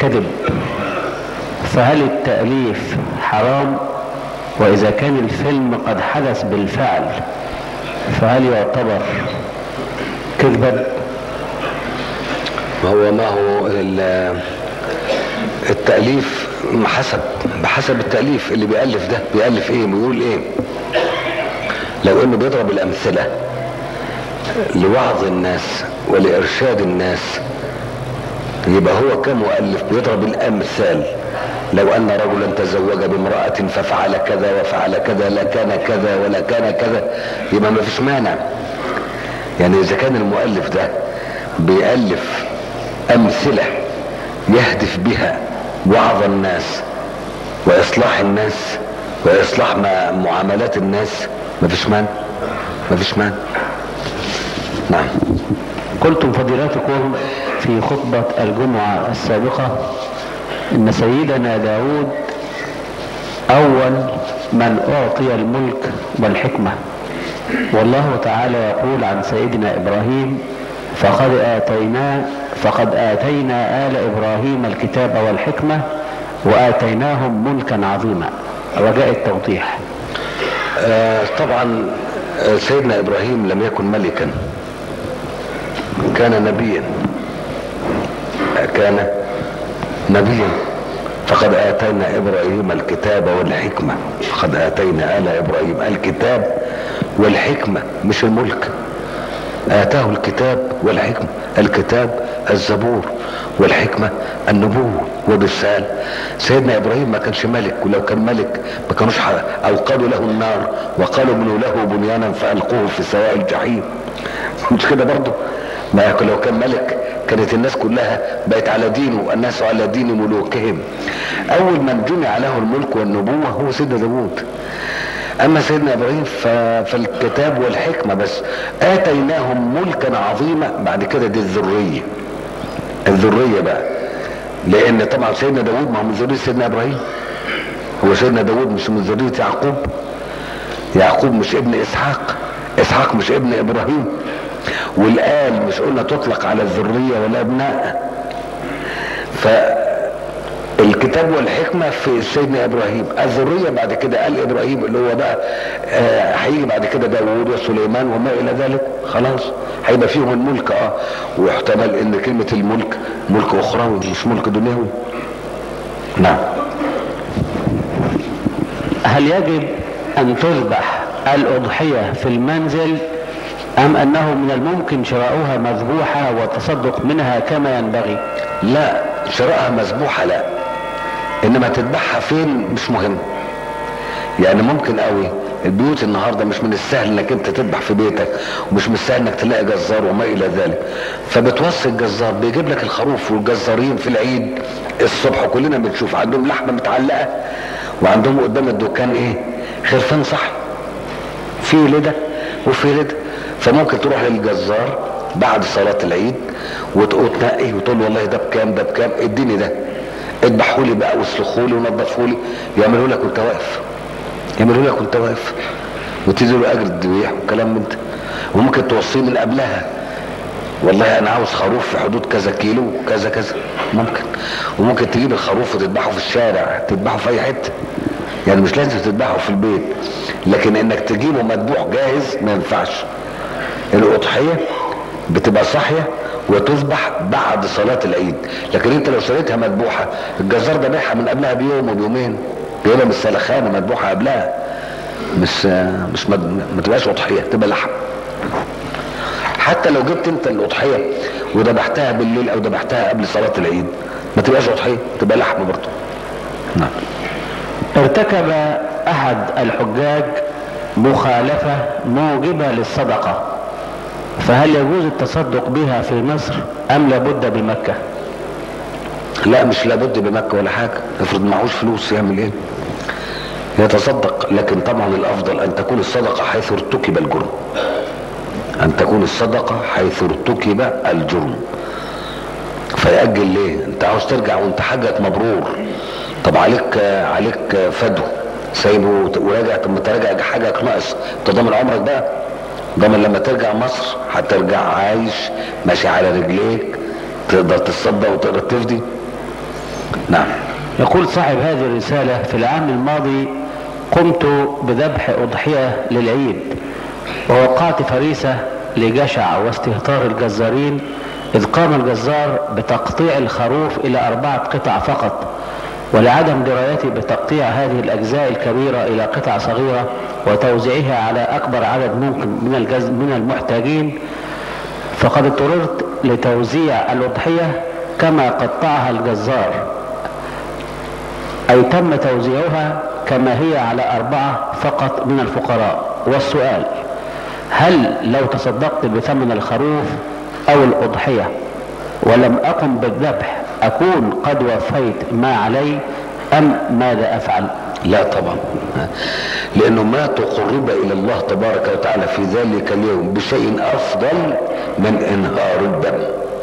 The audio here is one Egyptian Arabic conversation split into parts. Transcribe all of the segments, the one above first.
كذب فهل التأليف حرام وإذا كان الفيلم قد حدث بالفعل فهل يعتبر كذبا هو ما هو التأليف حسب بحسب التأليف اللي بيألف ده بيألف ايه بيقول ايه لو انه بيضرب الامثلة لوعظ الناس ولإرشاد الناس يبقى هو كمؤلف بيضرب الأمثال لو أن رجلا تزوج بامرأة ففعل كذا وفعل كذا لا كان كذا ولا كان كذا يبقى ما فيش مانع يعني إذا كان المؤلف ده بيألف أمثلة يهدف بها وعظ الناس وإصلاح الناس وإصلاح معاملات الناس ما فيش مانع ما فيش مانع نعم قلتم فضيلتكم في خطبة الجمعة السابقة إن سيدنا داود أول من أعطي الملك والحكمة والله تعالى يقول عن سيدنا إبراهيم فقد آتينا فقد آتينا آل إبراهيم الكتاب والحكمة وآتيناهم ملكا عظيما رجاء التوضيح آه طبعا سيدنا إبراهيم لم يكن ملكا كان نبيا كان نبيا فقد آتينا إبراهيم الكتاب والحكمة فقد آتينا آل إبراهيم الكتاب والحكمة مش الملك آتاه الكتاب والحكمة الكتاب الزبور والحكمة النبوة وبالسال سيدنا إبراهيم ما كانش ملك ولو كان ملك ما كانوش أوقدوا له النار وقالوا ابنوا له بنيانا فألقوه في سواء الجحيم مش كده برضه ما لو كان ملك كانت الناس كلها بقت على دينه والناس على دين ملوكهم اول من جمع له الملك والنبوة هو سيدنا داوود اما سيدنا ابراهيم فالكتاب والحكمة بس اتيناهم ملكا عظيما بعد كده دي الذرية الذرية بقى لان طبعا سيدنا داوود ما هو من ذرية سيدنا ابراهيم هو سيدنا داوود مش من ذرية يعقوب يعقوب مش ابن اسحاق اسحاق مش ابن ابراهيم والآل مش قلنا تطلق على الذرية ولا ابناء فالكتاب والحكمة في سيدنا ابراهيم الذرية بعد كده آل ابراهيم اللي هو بقى هيجي آه بعد كده داوود وسليمان وما الى ذلك خلاص هيبقى فيهم الملك اه ويحتمل ان كلمة الملك ملك اخروي مش ملك دنيوي نعم هل يجب ان تذبح الاضحية في المنزل أم أنه من الممكن شراؤها مذبوحة والتصدق منها كما ينبغي لا شراءها مذبوحة لا إنما تذبحها فين مش مهم يعني ممكن قوي البيوت النهاردة مش من السهل انك انت تذبح في بيتك ومش من السهل انك تلاقي جزار وما الى ذلك فبتوصي الجزار بيجيب لك الخروف والجزارين في العيد الصبح كلنا بنشوف عندهم لحمة متعلقة وعندهم قدام الدكان ايه خرفان صح في لده وفي لده فممكن تروح للجزار بعد صلاة العيد وتنقي وتقول والله ده بكام ده بكام اديني ده اذبحوا لي بقى واسلخوا لي ونضفوا لي يعملوا لك وانت واقف يعملوا لك وانت واقف وتدي له اجر الذبيح وكلام من ده وممكن توصيه من قبلها والله انا عاوز خروف في حدود كذا كيلو وكذا كذا ممكن وممكن تجيب الخروف وتذبحه في الشارع تذبحه في اي حته يعني مش لازم تذبحه في البيت لكن انك تجيبه مذبوح جاهز ما ينفعش الاضحيه بتبقى صاحيه وتذبح بعد صلاة العيد لكن انت لو شريتها مذبوحة الجزار ده بيعها من قبلها بيوم وبيومين جايبها من السلخانة مذبوحة قبلها مش مش ما تبقاش اضحية تبقى لحم حتى لو جبت انت الاضحية وذبحتها بالليل او ذبحتها قبل صلاة العيد ما تبقاش اضحية تبقى لحم برضه نعم ارتكب احد الحجاج مخالفة موجبة للصدقة فهل يجوز التصدق بها في مصر ام لابد بمكة لا مش لابد بمكة ولا حاجة افرض معهوش فلوس يعمل ايه يتصدق لكن طبعا الافضل ان تكون الصدقة حيث ارتكب الجرم ان تكون الصدقة حيث ارتكب الجرم فيأجل ليه انت عاوز ترجع وانت حاجك مبرور طب عليك عليك فدو سايبه وراجع طب ما انت راجع حاجك ناقص انت ضامن عمرك بقى ضامن لما ترجع مصر هترجع عايش ماشي على رجليك تقدر تصدق وتقدر تفدي نعم يقول صاحب هذه الرسالة في العام الماضي قمت بذبح أضحية للعيد ووقعت فريسة لجشع واستهتار الجزارين إذ قام الجزار بتقطيع الخروف إلى أربعة قطع فقط ولعدم درايتي بتقطيع هذه الأجزاء الكبيرة إلى قطع صغيرة وتوزيعها على أكبر عدد ممكن من الجز من المحتاجين فقد اضطررت لتوزيع الأضحية كما قطعها الجزار أي تم توزيعها كما هي على أربعة فقط من الفقراء والسؤال هل لو تصدقت بثمن الخروف أو الأضحية ولم أقم بالذبح أكون قد وفيت ما علي أم ماذا أفعل لا طبعا لأنه ما تقرب إلى الله تبارك وتعالى في ذلك اليوم بشيء أفضل من إنهار الدم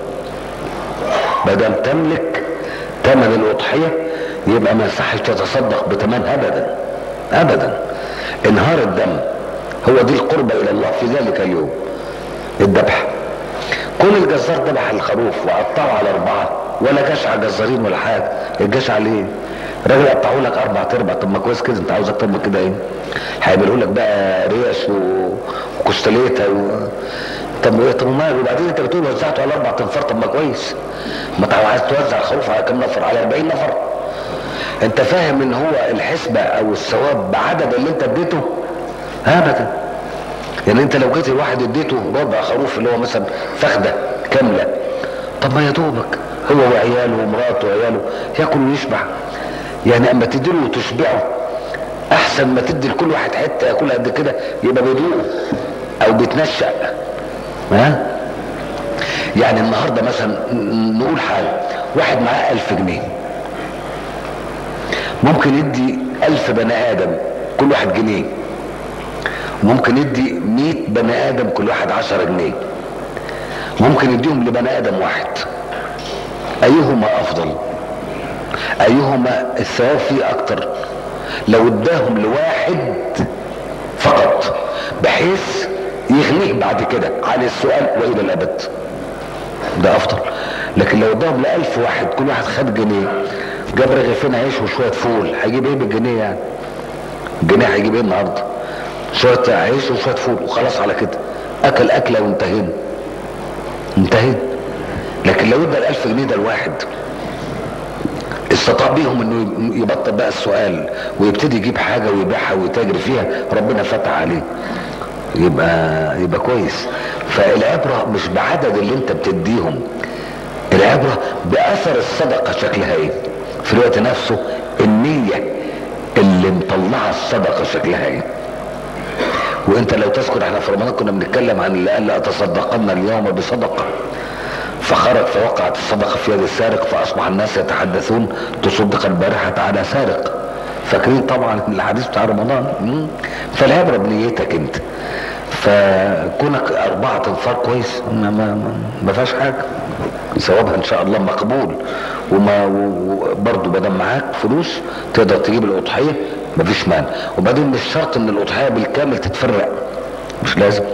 بدل تملك ثمن الأضحية يبقى ما يصحش تتصدق بثمنها أبدا أبدا إنهار الدم هو دي القربة إلى الله في ذلك اليوم الذبح كل الجزار ذبح الخروف وقطعه على أربعة ولا جشع جزارين ولا حاجة الجشع ليه؟ الراجل قطعه لك أربع أرباع طب ما كويس كده أنت عاوز أكتر من كده إيه؟ هيعملوا لك بقى ريش و- وكوستليتا و... طب وايه طب ومال وبعدين انت بتقول وزعته على اربع تنفار طب ما كويس ما انت عايز توزع الخروف على كم نفر على 40 نفر انت فاهم ان هو الحسبة او الثواب بعدد اللي انت اديته ابدا يعني انت لو جيت الواحد اديته ربع خروف اللي هو مثلا فخده كامله طب ما يا دوبك هو وعياله ومراته وعياله ياكل ويشبع يعني اما تديله وتشبعه احسن ما تدي لكل واحد حته ياكلها قد كده يبقى بيدوقه او بيتنشأ ها يعني النهارده مثلا نقول حاجه واحد معاه ألف جنيه ممكن يدي ألف بني آدم كل واحد جنيه ممكن يدي مئة بني آدم كل واحد عشرة جنيه ممكن يديهم لبني آدم واحد أيهما أفضل أيهما الثواب فيه أكتر لو اداهم لواحد فقط بحيث يغنيه بعد كده عن السؤال وإلى الأبد ده أفضل لكن لو اداهم لألف واحد كل واحد خد جنيه جاب رغيفين عيش وشوية فول هيجيب ايه بالجنيه يعني الجنيه هيجيب ايه النهارده شوية عيش وشوية فول وخلاص على كده اكل اكلة وانتهينا انتهينا لكن لو ادى الالف جنيه ده الواحد استطاع بيهم انه يبطل بقى السؤال ويبتدي يجيب حاجة ويبيعها ويتاجر فيها ربنا فتح عليه يبقى يبقى كويس فالعبرة مش بعدد اللي انت بتديهم العبرة بأثر الصدقة شكلها ايه في الوقت نفسه النية اللي مطلعة الصدقة شكلها ايه وانت لو تذكر احنا في رمضان كنا بنتكلم عن اللي قال لاتصدقن اليوم بصدقة فخرج فوقعت الصدقة في يد السارق فاصبح الناس يتحدثون تصدق البارحة على سارق فاكرين طبعا الحديث بتاع رمضان مم. فالعبرة بنيتك انت فكونك أربعة انفار كويس ما, ما, ما, ما فيهاش حاجة ثوابها إن شاء الله مقبول وما برضه ما دام معاك فلوس تقدر تجيب الأضحية مفيش مانع وبعدين مش شرط إن الأضحية بالكامل تتفرق مش لازم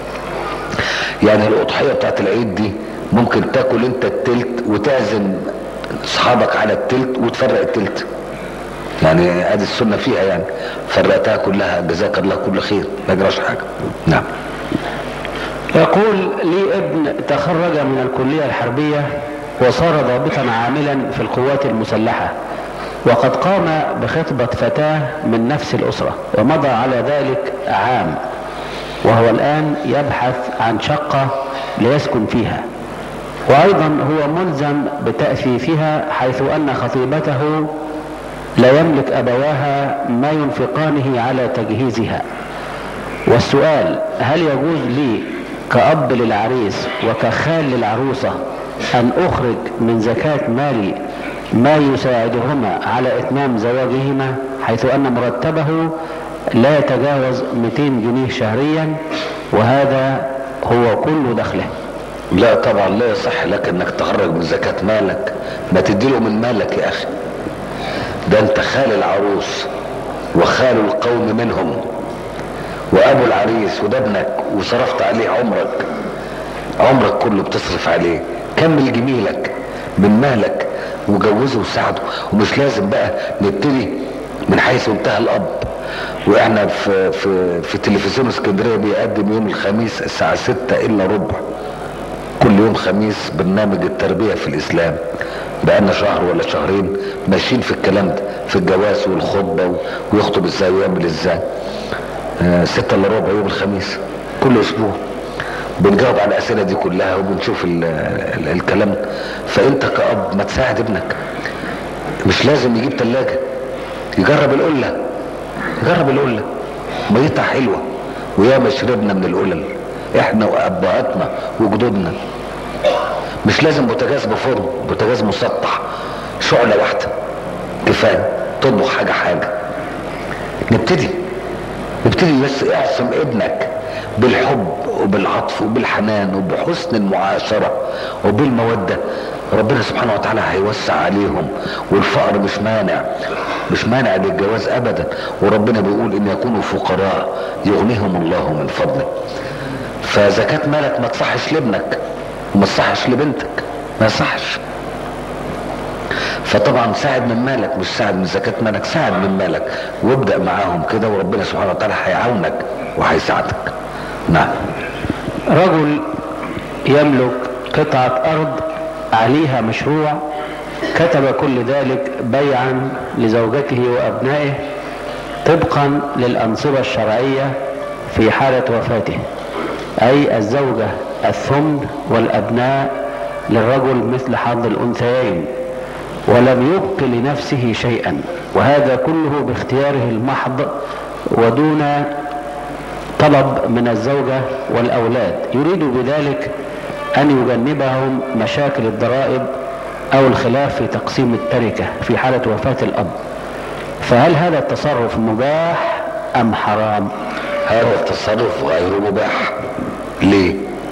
يعني الأضحية بتاعت العيد دي ممكن تاكل أنت التلت وتعزم أصحابك على التلت وتفرق التلت يعني ادي السنة فيها يعني فرقتها كلها جزاك الله كل خير ما يجراش حاجة نعم يقول لي ابن تخرج من الكلية الحربية وصار ضابطا عاملا في القوات المسلحة وقد قام بخطبة فتاة من نفس الأسرة ومضى على ذلك عام وهو الآن يبحث عن شقة ليسكن فيها وأيضا هو ملزم بتأثيفها حيث أن خطيبته لا يملك أبواها ما ينفقانه على تجهيزها والسؤال هل يجوز لي كأب للعريس وكخال للعروسة أن أخرج من زكاة مالي ما يساعدهما على إتمام زواجهما حيث أن مرتبه لا يتجاوز 200 جنيه شهريا وهذا هو كل دخله لا طبعا لا يصح لك انك تخرج من زكاة مالك ما تديله من مالك يا اخي ده انت خال العروس وخال القوم منهم وابو العريس وده ابنك وصرفت عليه عمرك عمرك كله بتصرف عليه كمل جميلك من مالك وجوزه وساعده ومش لازم بقى نبتدي من حيث انتهى الاب واحنا في في في تلفزيون اسكندريه بيقدم يوم الخميس الساعه 6 الا ربع كل يوم خميس برنامج التربيه في الاسلام بقالنا شهر ولا شهرين ماشيين في الكلام ده في الجواز والخطبه و- ويخطب ازاي ويعمل ازاي آه، ستة الا ربع يوم الخميس كل اسبوع بنجاوب على الاسئله دي كلها وبنشوف ال ال الكلام ده. فانت كاب ما تساعد ابنك مش لازم يجيب ثلاجه يجرب القله جرب القله ميتها حلوه وياما شربنا من القلل احنا وابهاتنا وجدودنا مش لازم بوتاجاز بفرن بوتاجاز مسطح شعله واحده كفايه تطبخ حاجه حاجه نبتدي نبتدي بس اعصم ابنك بالحب وبالعطف وبالحنان وبحسن المعاشرة وبالمودة ربنا سبحانه وتعالى هيوسع عليهم والفقر مش مانع مش مانع للجواز ابدا وربنا بيقول ان يكونوا فقراء يغنيهم الله من فضله فزكاة مالك ما تصحش لابنك وما تصحش لبنتك ما يصحش فطبعا ساعد من مالك مش ساعد من زكاة مالك ساعد من مالك وابدأ معاهم كده وربنا سبحانه وتعالى هيعاونك وهيساعدك نعم رجل يملك قطعة أرض عليها مشروع كتب كل ذلك بيعا لزوجته وأبنائه طبقا للأنصبة الشرعية في حالة وفاته أي الزوجة الثمن والأبناء للرجل مثل حظ الأنثيين ولم يبق لنفسه شيئا وهذا كله باختياره المحض ودون طلب من الزوجة والأولاد يريد بذلك أن يجنبهم مشاكل الضرائب أو الخلاف في تقسيم التركة في حالة وفاة الأب فهل هذا التصرف مباح أم حرام هذا التصرف غير مباح ليه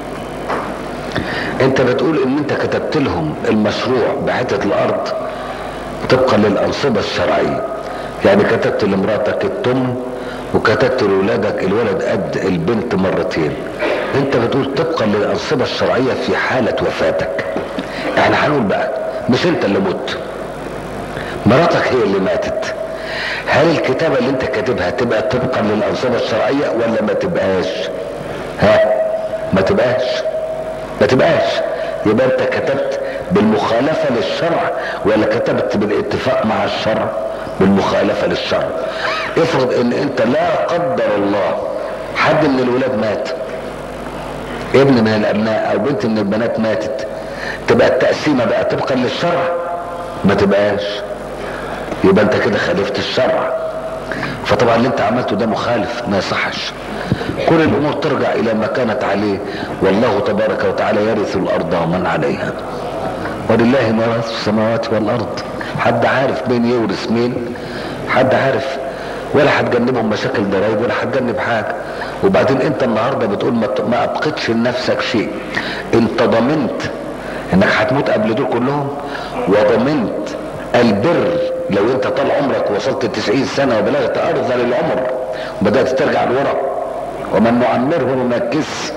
انت بتقول ان انت كتبت لهم المشروع بحتة الارض طبقا للانصبة الشرعية يعني كتبت لمراتك التمن وكتبت لولادك الولد قد البنت مرتين انت بتقول طبقا للانصبة الشرعية في حالة وفاتك احنا هنقول بقى مش انت اللي مت مراتك هي اللي ماتت هل الكتابة اللي انت كاتبها تبقى طبقا للأنظمة الشرعية ولا ما تبقاش ها ما تبقاش ما تبقاش يبقى انت كتبت بالمخالفة للشرع ولا كتبت بالاتفاق مع الشرع بالمخالفة للشرع افرض ان انت لا قدر الله حد من الولاد مات ابن من الابناء او بنت من البنات ماتت تبقى التقسيمة بقى طبقا للشرع ما تبقاش يبقى انت كده خالفت الشرع فطبعا اللي انت عملته ده مخالف ما يصحش كل الامور ترجع الى ما كانت عليه والله تبارك وتعالى يرث الارض ومن عليها ولله ميراث السماوات والارض حد عارف مين يورث مين حد عارف ولا هتجنبهم مشاكل ضرايب ولا هتجنب حاجه وبعدين انت النهارده بتقول ما ما ابقتش لنفسك شيء انت ضمنت انك هتموت قبل دول كلهم وضمنت البر لو انت طال عمرك وصلت 90 سنه وبلغت ارذل العمر وبدات ترجع لورا ومن نعمره ننكس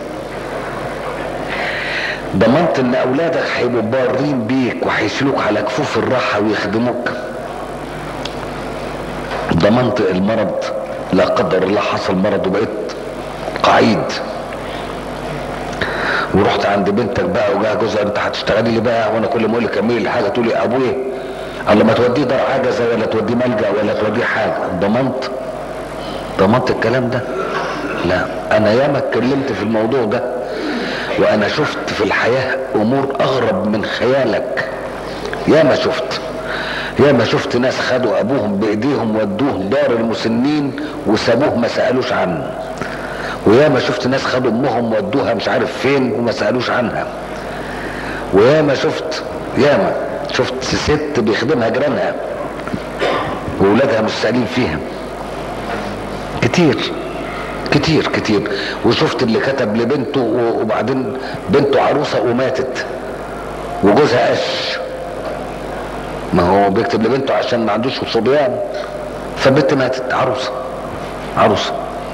ضمنت ان اولادك هيبقوا بارين بيك وهيشيلوك على كفوف الراحه ويخدموك ضمنت المرض لا قدر الله حصل مرض وبقيت قعيد ورحت عند بنتك بقى وجاء جوزها انت هتشتغلي لي بقى وانا كل ما اقول لك كملي الحاجه تقولي ابويا الله ما توديه دار عجزه ولا توديه ملجا ولا توديه حاجه ضمنت ضمنت الكلام ده لا انا ياما اتكلمت في الموضوع ده وانا شفت في الحياه امور اغرب من خيالك ياما شفت ياما شفت ناس خدوا ابوهم بايديهم ودوه دار المسنين وسابوه ما سالوش عنه وياما شفت ناس خدوا امهم ودوها مش عارف فين وما سالوش عنها وياما شفت ياما شفت ست بيخدمها جيرانها وولادها مش سالين فيها كتير كتير كتير وشفت اللي كتب لبنته وبعدين بنته عروسه وماتت وجوزها قش ما هو بيكتب لبنته عشان ما عندوش صبيان فالبنت ماتت عروسه عروسه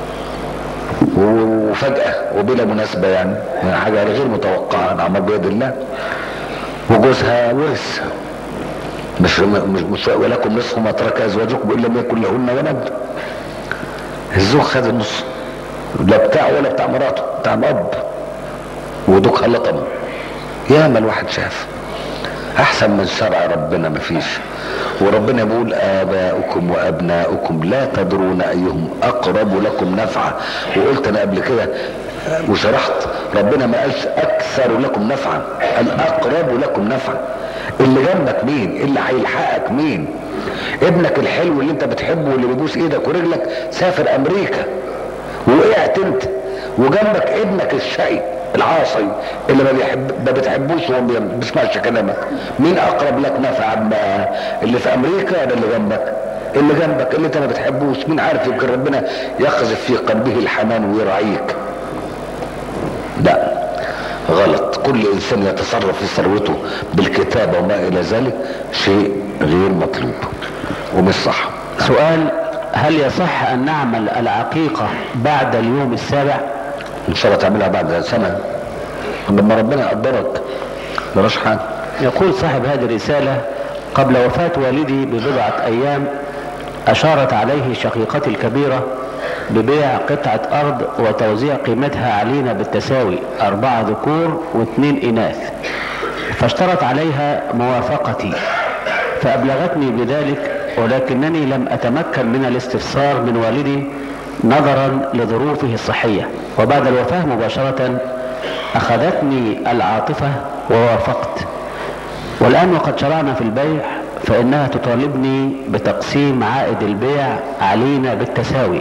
وفجأة وبلا مناسبة يعني حاجة غير متوقعة نعم بيد الله وجوزها ورث مش مش, مش ولكم نصف ما ترك ازواجكم ان لم يكن لهن ولد الزوج خد النص لا بتاعه ولا بتاع مراته بتاع الاب ودوك خلطهم ياما الواحد شاف احسن من شرع ربنا مفيش وربنا بيقول اباؤكم وابناؤكم لا تدرون ايهم اقرب لكم نفعا وقلت انا قبل كده وشرحت ربنا ما قالش اكثر لكم نفعا قال اقرب لكم نفعا اللي جنبك مين اللي هيلحقك مين ابنك الحلو اللي انت بتحبه واللي بيبوس ايدك ورجلك سافر امريكا وقعت انت وجنبك ابنك الشقي العاصي اللي ما بيحب ما بتحبوش وما بيسمعش كلامك مين اقرب لك نفعا بقى اللي في امريكا ولا اللي جنبك اللي جنبك اللي انت ما بتحبوش مين عارف يمكن ربنا يقذف في قلبه الحنان ويرعيك لا غلط كل انسان يتصرف في ثروته بالكتابه وما الى ذلك شيء غير مطلوب ومش صح سؤال هل يصح ان نعمل العقيقة بعد اليوم السابع ان شاء الله تعملها بعد سنه لما ربنا يقدرك ملاش حاجه يقول صاحب هذه الرسالة قبل وفاة والدي ببضعة أيام أشارت عليه شقيقتي الكبيرة ببيع قطعة أرض وتوزيع قيمتها علينا بالتساوي أربعة ذكور واثنين إناث فاشترط عليها موافقتي فأبلغتني بذلك ولكنني لم أتمكن من الاستفسار من والدي نظرا لظروفه الصحية وبعد الوفاة مباشرة أخذتني العاطفة ووافقت والآن وقد شرعنا في البيع فإنها تطالبني بتقسيم عائد البيع علينا بالتساوي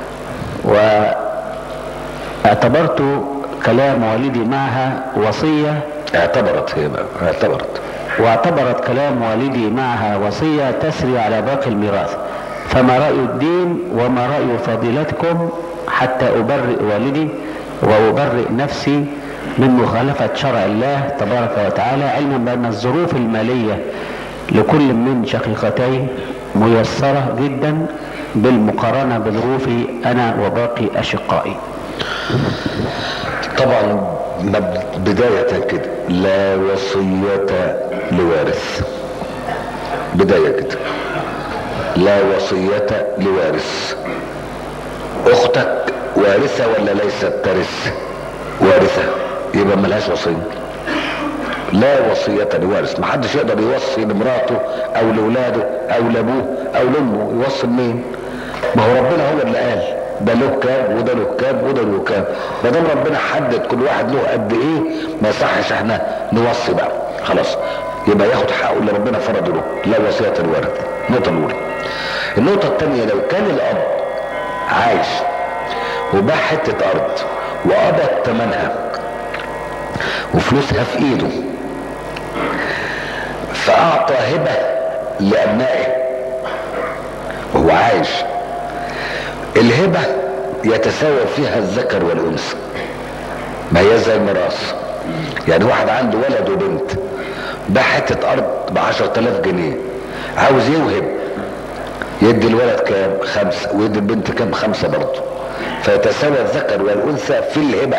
واعتبرت كلام والدي معها وصية اعتبرت هي بقى اعتبرت واعتبرت كلام والدي معها وصية تسري على باقي الميراث فما رأي الدين وما رأي فضيلتكم حتى أبرئ والدي وأبرئ نفسي من مخالفة شرع الله تبارك وتعالى علما بأن الظروف المالية لكل من شقيقتي ميسرة جدا بالمقارنة بظروفي أنا وباقي أشقائي طبعا مب- بداية كده لا وصية لوارث بداية كده لا وصية لوارث اختك وارثة ولا ليست ترث وارثة يبقى ملهاش وصية لا وصية لوارث محدش يقدر يوصي لمراته او لاولاده او لابوه او لامه يوصي لمين ما هو ربنا هو اللي قال ده له كام وده له كام وده له كام ما دام ربنا حدد كل واحد له قد ايه ما يصحش احنا نوصي بقى خلاص يبقى ياخد حقه اللي ربنا فرضه له لا وصية الوارث النقطة الأولى النقطة الثانية لو كان الأب عايش وباع حتة أرض وقبض ثمنها وفلوسها في إيده فأعطى هبة لأبنائه وهو عايش الهبة يتساوى فيها الذكر والأنثى ما هي زي الميراث يعني واحد عنده ولد وبنت باع حتة أرض بعشرة آلاف جنيه عاوز يوهب يدي الولد كام خمسة ويدي البنت كام خمسة برضه فيتساوى الذكر والأنثى في الهبة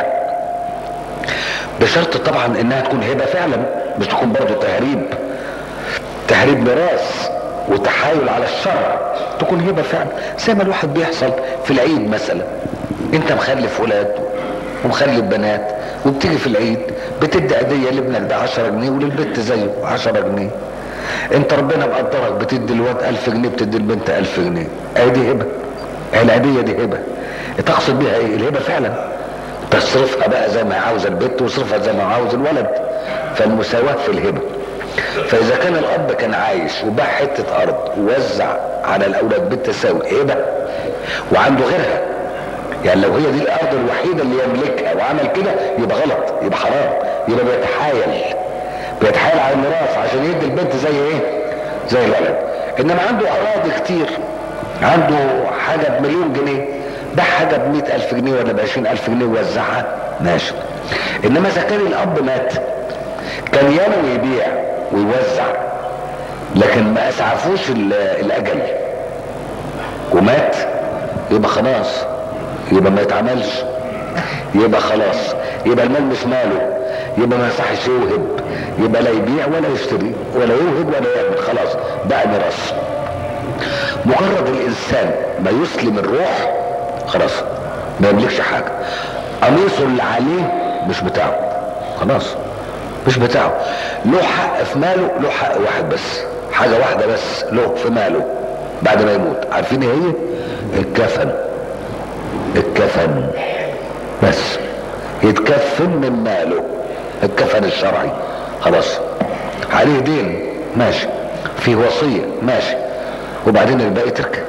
بشرط طبعا انها تكون هبة فعلا مش تكون برضه تهريب تهريب ميراث وتحايل على الشرع تكون هبة فعلا زي ما الواحد بيحصل في العيد مثلا انت مخلف ولاد ومخلف بنات وبتيجي في العيد بتدي هدية لابنك ده 10 جنيه وللبنت زيه 10 جنيه انت ربنا مقدرك بتدي الواد 1000 جنيه بتدي البنت 1000 جنيه اهي دي هبة اهي العيدية دي هبة تقصد بيها ايه الهبة فعلا تصرفها بقى زي ما عاوز البنت وصرفها زي ما عاوز الولد فالمساواة في الهبة فاذا كان الاب كان عايش وباع حتة ارض ووزع على الاولاد بالتساوي هبة وعنده غيرها يعني لو هي دي الارض الوحيدة اللي يملكها وعمل كده يبقى غلط يبقى حرام يبقى بيتحايل بيتحايل على الميراث عشان يدي البنت زي ايه زي الولد انما عنده اراضي كتير عنده حاجة بمليون جنيه باع حاجة بمئة الف جنيه ولا بعشرين الف جنيه ووزعها ماشي انما اذا كان الاب مات كان ينوي يبيع ويوزع لكن ما اسعفوش ال- الاجل ومات يبقى خلاص يبقى ما يتعملش يبقى خلاص يبقى المال مش ماله يبقى ما يصحش يوهب يبقى لا يبيع ولا يشتري ولا يوهب ولا يعمل خلاص بقى ميراث مجرد الانسان ما يسلم الروح خلاص ما يملكش حاجه قميصه اللي عليه مش بتاعه خلاص مش بتاعه له حق في ماله له حق واحد بس حاجه واحده بس له في ماله بعد ما يموت عارفين ايه هي الكفن الكفن بس يتكفن من ماله الكفن الشرعي خلاص عليه دين ماشي فيه وصية ماشي وبعدين الباقي تركه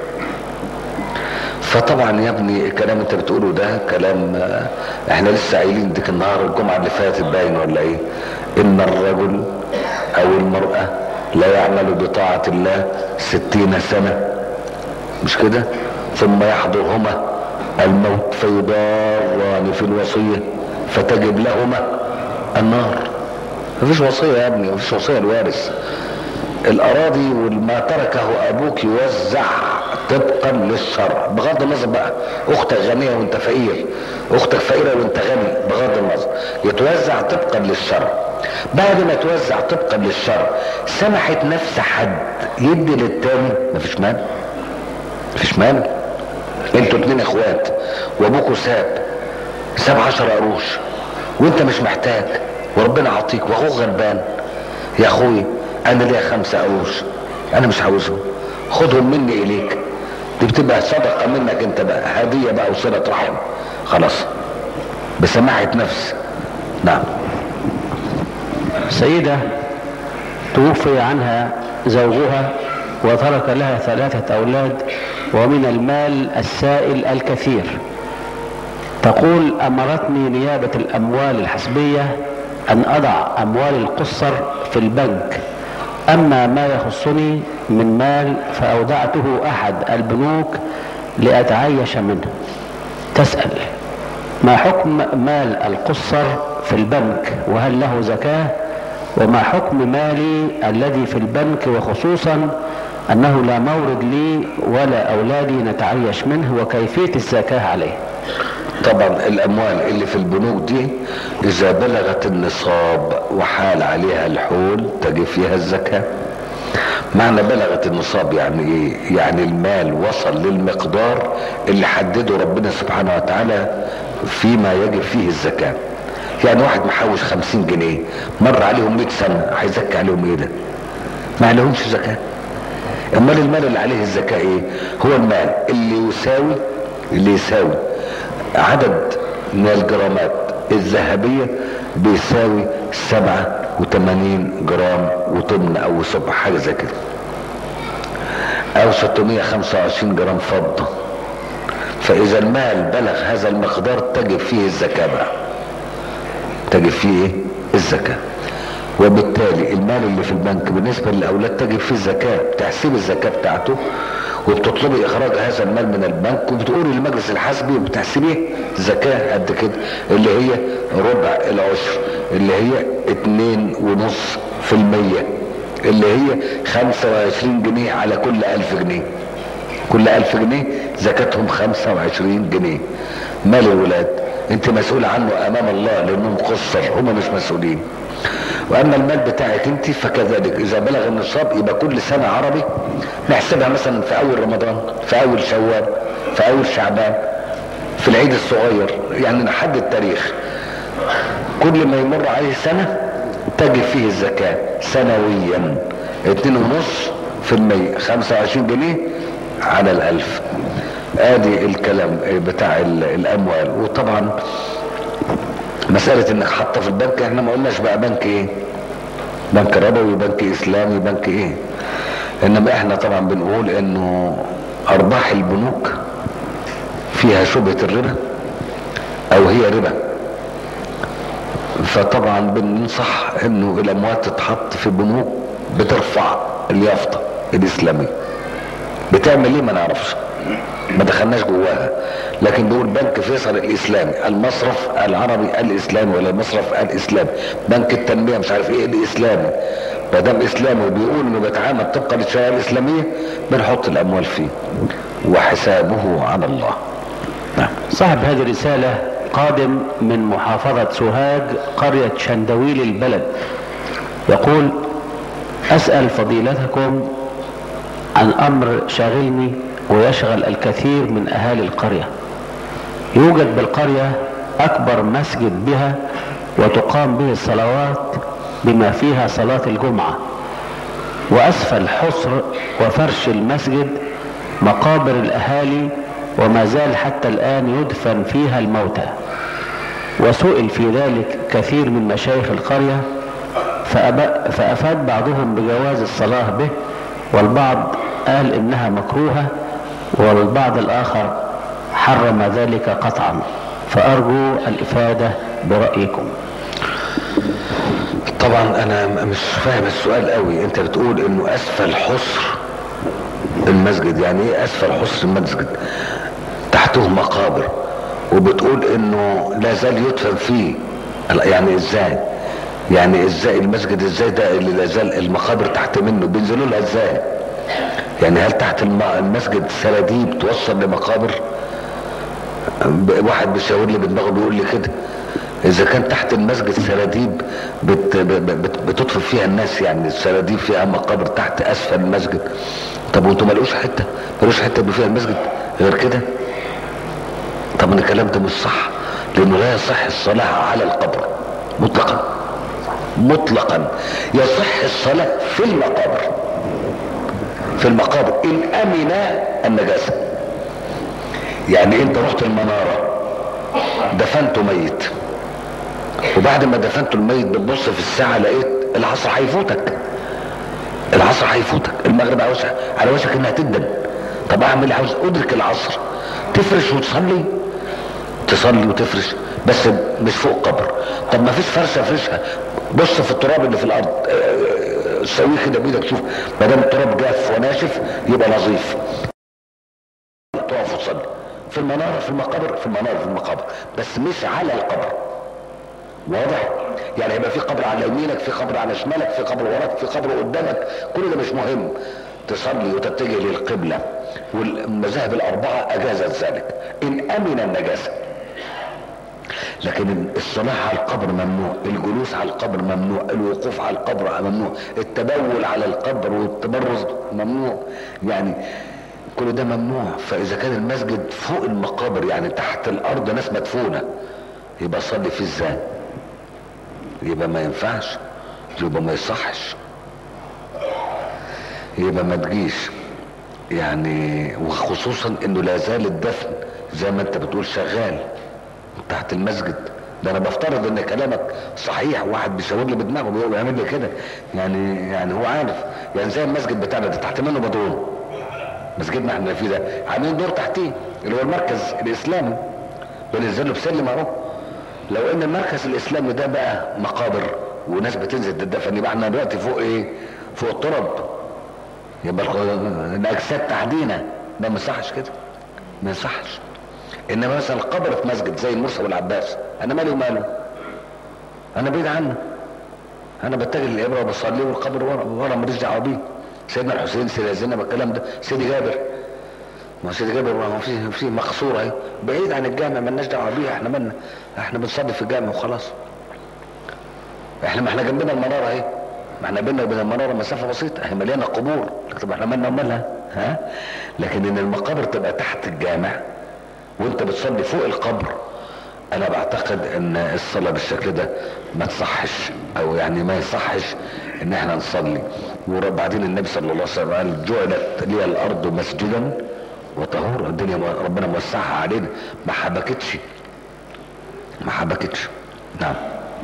فطبعا يا ابني الكلام انت بتقوله ده كلام آه، احنا لسه قايلين ديك النهار الجمعه اللي فاتت باين ولا ايه ان الرجل او المراه لا يعمل بطاعه الله ستين سنه مش كده ثم يحضرهما الموت فيضاران في الوصيه فتجب لهما النار مفيش وصيه يا ابني مفيش وصيه الوارث الاراضي وما تركه ابوك يوزع طبقا للشرع بغض النظر بقى اختك غنيه وانت فقير اختك فقيره وانت غني بغض النظر يتوزع طبقا للشرع بعد ما توزع طبقا للشرع سمحت نفس حد يدي للتاني مفيش مانع مفيش مانع انتوا اتنين اخوات وابوكوا ساب ساب عشر قروش وانت مش محتاج وربنا عطيك واخوك غلبان يا اخوي انا ليا خمسة قروش انا مش عاوزهم خدهم مني اليك دي بتبقى صدقة منك انت بقى هدية بقى وصلة رحم خلاص بسماحة نفس نعم سيدة توفي عنها زوجها وترك لها ثلاثة أولاد ومن المال السائل الكثير تقول أمرتني نيابة الأموال الحسبية أن أضع أموال القصر في البنك أما ما يخصني من مال فأودعته أحد البنوك لأتعيش منه تسأل ما حكم مال القصر في البنك وهل له زكاة وما حكم مالي الذي في البنك وخصوصا أنه لا مورد لي ولا أولادي نتعيش منه وكيفية الزكاة عليه طبعا الاموال اللي في البنوك دي اذا بلغت النصاب وحال عليها الحول تجي فيها الزكاة معنى بلغت النصاب يعني ايه يعني المال وصل للمقدار اللي حدده ربنا سبحانه وتعالى فيما يجب فيه الزكاة يعني واحد محوش خمسين جنيه مر عليهم مئة سنة هيزكي عليهم ايه ده ما عليهمش زكاة امال المال اللي عليه الزكاة ايه هو المال اللي يساوي اللي يساوي عدد من الجرامات الذهبية بيساوي سبعة وثمانين جرام وطن او سبع حاجة زي كده او 625 جرام فضة فاذا المال بلغ هذا المقدار تجب فيه الزكاة بقى تجب فيه ايه الزكاة وبالتالي المال اللي في البنك بالنسبة للأولاد تجب فيه الزكاة تحسيب الزكاة بتاعته وبتطلبي إخراج هذا المال من البنك وبتقولي للمجلس الحسبي وبتحسبيه زكاة قد كده اللي هي ربع العشر اللي هي اتنين ونص في المية اللي هي خمسة وعشرين جنيه على كل ألف جنيه كل ألف جنيه زكاتهم خمسة وعشرين جنيه مال الولاد انت مسؤول عنه امام الله لانهم قصر هم مش مسؤولين واما المال بتاعك انت فكذلك اذا بلغ النصاب يبقى كل سنه عربي نحسبها مثلا في اول رمضان في اول شوال في اول شعبان في العيد الصغير يعني نحدد تاريخ كل ما يمر عليه سنه تجب فيه الزكاه سنويا اتنين ونص في المية خمسة وعشرين جنيه على الالف ادي الكلام بتاع الاموال وطبعا مسألة انك حاطة في البنك احنا ما قلناش بقى بنك ايه بنك ربوي بنك اسلامي بنك ايه انما احنا طبعا بنقول انه ارباح البنوك فيها شبهة الربا او هي ربا فطبعا بننصح انه الاموال تتحط في بنوك بترفع اليافطة الاسلامية بتعمل ايه ما نعرفش ما دخلناش جواها لكن بيقول بنك فيصل الاسلامي المصرف العربي الاسلامي ولا المصرف الاسلامي بنك التنميه مش عارف ايه الاسلامي ما دام اسلامي وبيقول انه بيتعامل طبقا للشريعه الاسلاميه بنحط الاموال فيه وحسابه على الله نعم. صاحب هذه الرساله قادم من محافظة سوهاج قرية شندويل البلد يقول أسأل فضيلتكم عن أمر شاغلني ويشغل الكثير من أهالي القرية يوجد بالقرية أكبر مسجد بها وتقام به الصلوات بما فيها صلاة الجمعة وأسفل حصر وفرش المسجد مقابر الأهالي وما زال حتى الآن يدفن فيها الموتى وسئل في ذلك كثير من مشايخ القرية فأفاد بعضهم بجواز الصلاة به والبعض قال إنها مكروهة والبعض الآخر حرم ذلك قطعا فأرجو الإفادة برأيكم طبعا انا مش فاهم السؤال قوي انت بتقول انه اسفل حصر المسجد يعني ايه اسفل حصر المسجد تحته مقابر وبتقول انه لا زال يدفن فيه يعني ازاي يعني ازاي المسجد ازاي ده اللي لا زال المقابر تحت منه بينزلوا لها ازاي يعني هل تحت المسجد سراديب توصل لمقابر واحد بيشاور لي بدماغه بيقول لي كده اذا كان تحت المسجد سراديب بت بت بتطفي فيها الناس يعني السراديب فيها مقابر تحت اسفل المسجد طب وانتوا مالوش حته مالوش حته فيها المسجد غير كده طب الكلام ده مش صح لانه لا يصح الصلاه على القبر مطلقا مطلقا يصح الصلاه في المقابر في المقابر ان امن النجاسه يعني انت رحت المناره دفنته ميت وبعد ما دفنت الميت بتبص في الساعة لقيت العصر هيفوتك العصر هيفوتك المغرب عاوز على وشك انها تدن طب اعمل عاوز ادرك العصر تفرش وتصلي تصلي وتفرش بس مش فوق قبر طب ما فيش فرشه افرشها بص في التراب اللي في الارض سويه كده بايدك شوف ما دام التراب جاف وناشف يبقى نظيف تقف وتصلي في المناره في المقابر في المناره في المقابر بس مش على القبر واضح يعني هيبقى في قبر على يمينك في قبر على شمالك في قبر وراك في قبر قدامك كل ده مش مهم تصلي وتتجه للقبلة والمذاهب الأربعة أجازت ذلك إن أمن النجاسة لكن الصلاة على القبر ممنوع الجلوس على القبر ممنوع الوقوف على القبر ممنوع التبول على القبر والتبرز ممنوع يعني كل ده ممنوع فإذا كان المسجد فوق المقابر يعني تحت الأرض ناس مدفونة يبقى صلي فيه ازاي يبقى ما ينفعش يبقى ما يصحش يبقى ما تجيش يعني وخصوصا انه لا زال الدفن زي ما انت بتقول شغال تحت المسجد ده انا بفترض ان كلامك صحيح واحد بيشاور لي بدماغه بيعمل لي كده يعني يعني هو عارف يعني زي المسجد بتاعنا ده تحت منه بدرون مسجدنا احنا فيه ده عاملين دور تحتيه اللي هو المركز الاسلامي بننزل له بسلم اهو لو ان المركز الاسلامي ده بقى مقابر وناس بتنزل تدفن يبقى احنا دلوقتي فوق ايه فوق التراب يبقى الاجساد تحدينا ده ما يصحش كده ما يصحش انما مثلا القبر في مسجد زي المرسى والعباس انا مالي وماله انا بعيد عنه انا بتجه للابره وبصلي والقبر ورا ورا ماليش دعوه بيه سيدنا الحسين سيدنا زينب الكلام ده سيدي جابر ما سيدي جابر ما هو في في مقصوره اهي بعيد عن الجامع مالناش دعوه بيها احنا مالنا احنا بنصلي في الجامع وخلاص احنا ما احنا جنبنا المناره اهي ما احنا بينا وبين المناره مسافه بسيطه اهي مليانه قبور طب احنا مالنا ومالها ها لكن ان المقابر تبقى تحت الجامع وانت بتصلي فوق القبر انا بعتقد ان الصلاة بالشكل ده ما تصحش او يعني ما يصحش ان احنا نصلي وبعدين النبي صلى الله عليه وسلم قال جعلت لي الارض مسجدا وطهورا الدنيا ربنا موسعها علينا ما حبكتش ما حبكتش نعم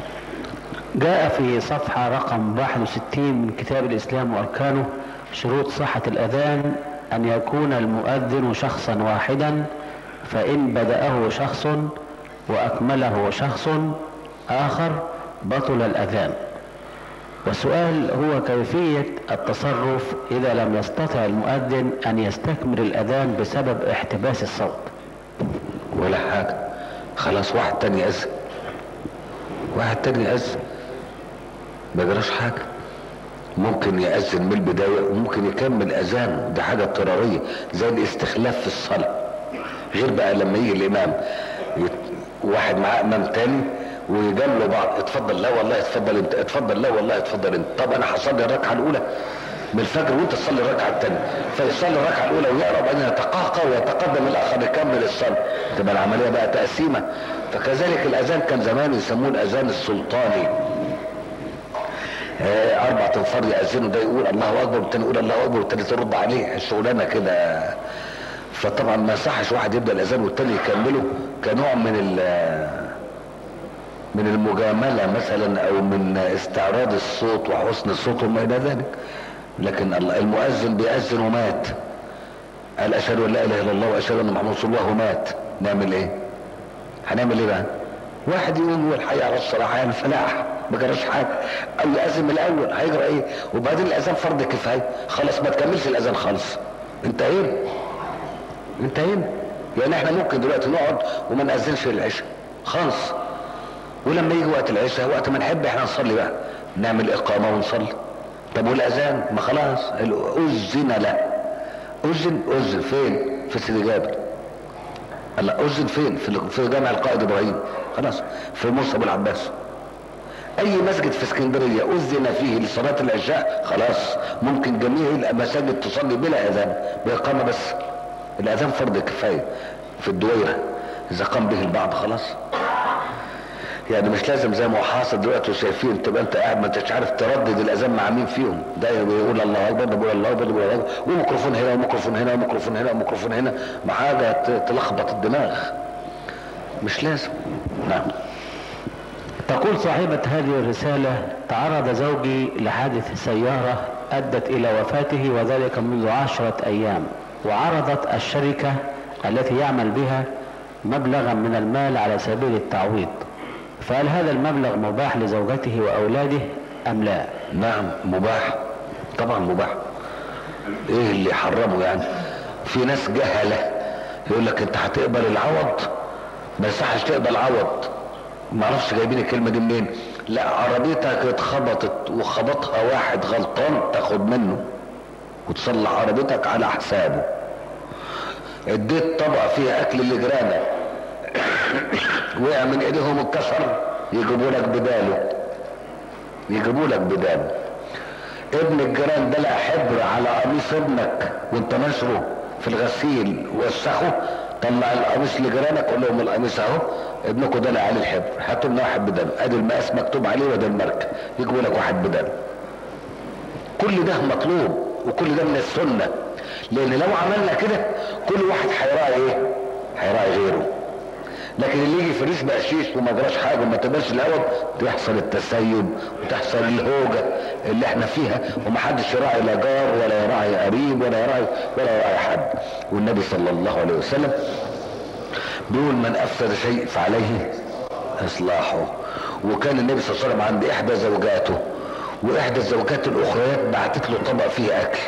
جاء في صفحة رقم 61 من كتاب الإسلام وأركانه شروط صحة الأذان أن يكون المؤذن شخصا واحدا فإن بدأه شخص وأكمله شخص آخر بطل الأذان والسؤال هو كيفية التصرف إذا لم يستطع المؤذن أن يستكمل الأذان بسبب احتباس الصوت ولا حاجة خلاص واحد تاني يأذن واحد تاني يأذن ما جراش حاجة ممكن يأذن من البداية وممكن يكمل أذانه دي حاجة اضطرارية زي الاستخلاف في الصلاة غير بقى لما يجي الإمام واحد معاه امام تاني ويجاملوا بعض اتفضل لا والله اتفضل انت اتفضل لا والله اتفضل انت طب انا هصلي الركعه الاولى من الفجر وانت تصلي الركعه الثانيه فيصلي الركعه الاولى ويقرا وبعدين يتقهقر ويتقدم الاخر يكمل الصلاه تبقى العمليه بقى تقسيمه فكذلك الاذان كان زمان يسموه الاذان السلطاني آه، اربع تنفار ياذنوا ده يقول الله اكبر والتاني يقول الله اكبر والتاني ترد عليه الشغلانه كده فطبعا ما يصحش واحد يبدا الاذان والتاني يكمله كنوع من ال من المجامله مثلا او من استعراض الصوت وحسن الصوت وما الى ذلك لكن الله المؤذن بيأذن ومات قال اشهد ان لا اله الا الله واشهد ان محمد رسول الله ومات نعمل ايه هنعمل ايه بقى واحد يقول هو الحي على الصلاه حي على الفلاح ما جراش حاجه او يأذن من الاول هيجرى ايه وبعدين الاذان فرض كفايه خلاص ما تكملش الاذان خالص انتهينا انتهينا يعني احنا ممكن دلوقتي نقعد وما نأذنش العشاء خالص ولما يجي وقت العشاء وقت ما نحب احنا نصلي بقى نعمل اقامه ونصلي طب والاذان ما خلاص اذن لا اذن اذن فين في سيدي جابر لا اذن فين في في جامع القائد ابراهيم خلاص في موسى ابو العباس اي مسجد في اسكندريه اذن فيه لصلاه العشاء خلاص ممكن جميع المساجد تصلي بلا اذان باقامه بس الاذان فرض كفايه في الدويره اذا قام به البعض خلاص يعني مش لازم زي ما هو حاصل دلوقتي وشايفين تبقى انت قاعد ما انتش عارف تردد الاذان مع مين فيهم ده بيقول الله اكبر ده بيقول الله اكبر ده بيقول الله اكبر وميكروفون هنا وميكروفون هنا وميكروفون هنا وميكروفون هنا ما حاجه ت- تلخبط الدماغ مش لازم نعم تقول صاحبة هذه الرسالة تعرض زوجي لحادث سيارة أدت إلى وفاته وذلك منذ عشرة أيام وعرضت الشركة التي يعمل بها مبلغا من المال على سبيل التعويض فهل هذا المبلغ مباح لزوجته وأولاده أم لا نعم مباح طبعا مباح ايه اللي حرمه يعني في ناس جهلة يقول لك انت هتقبل العوض ما يصحش تقبل عوض ما اعرفش جايبين الكلمة دي منين لا عربيتك اتخبطت وخبطها واحد غلطان تاخد منه وتصلح عربيتك على حسابه اديت طبق فيه اكل لجيرانك وقع من ايديهم اتكسر يجيبوا لك بداله يجيبوا لك بداله ابن الجيران ده لقى حبر على قميص ابنك وانت نشره في الغسيل وسخه طلع القميص لجيرانك قول لهم القميص اهو ابنكم ده لقى عليه الحبر هاتوا لنا واحد بداله ادي المقاس مكتوب عليه وده الماركه يجيبوا لك واحد بداله كل ده مطلوب وكل ده من السنه لان لو عملنا كده كل واحد هيراعي ايه هيراعي غيره لكن اللي يجي فريش بقشيش وما جراش حاجه وما تقبلش العوض تحصل التسيب وتحصل الهوجه اللي احنا فيها ومحدش يراعي لا جار ولا يراعي قريب ولا يراعي ولا يراعي حد والنبي صلى الله عليه وسلم بيقول من افسد شيء فعليه اصلاحه وكان النبي صلى الله عليه وسلم عند احدى زوجاته واحدى الزوجات الاخريات بعتت له طبق فيه اكل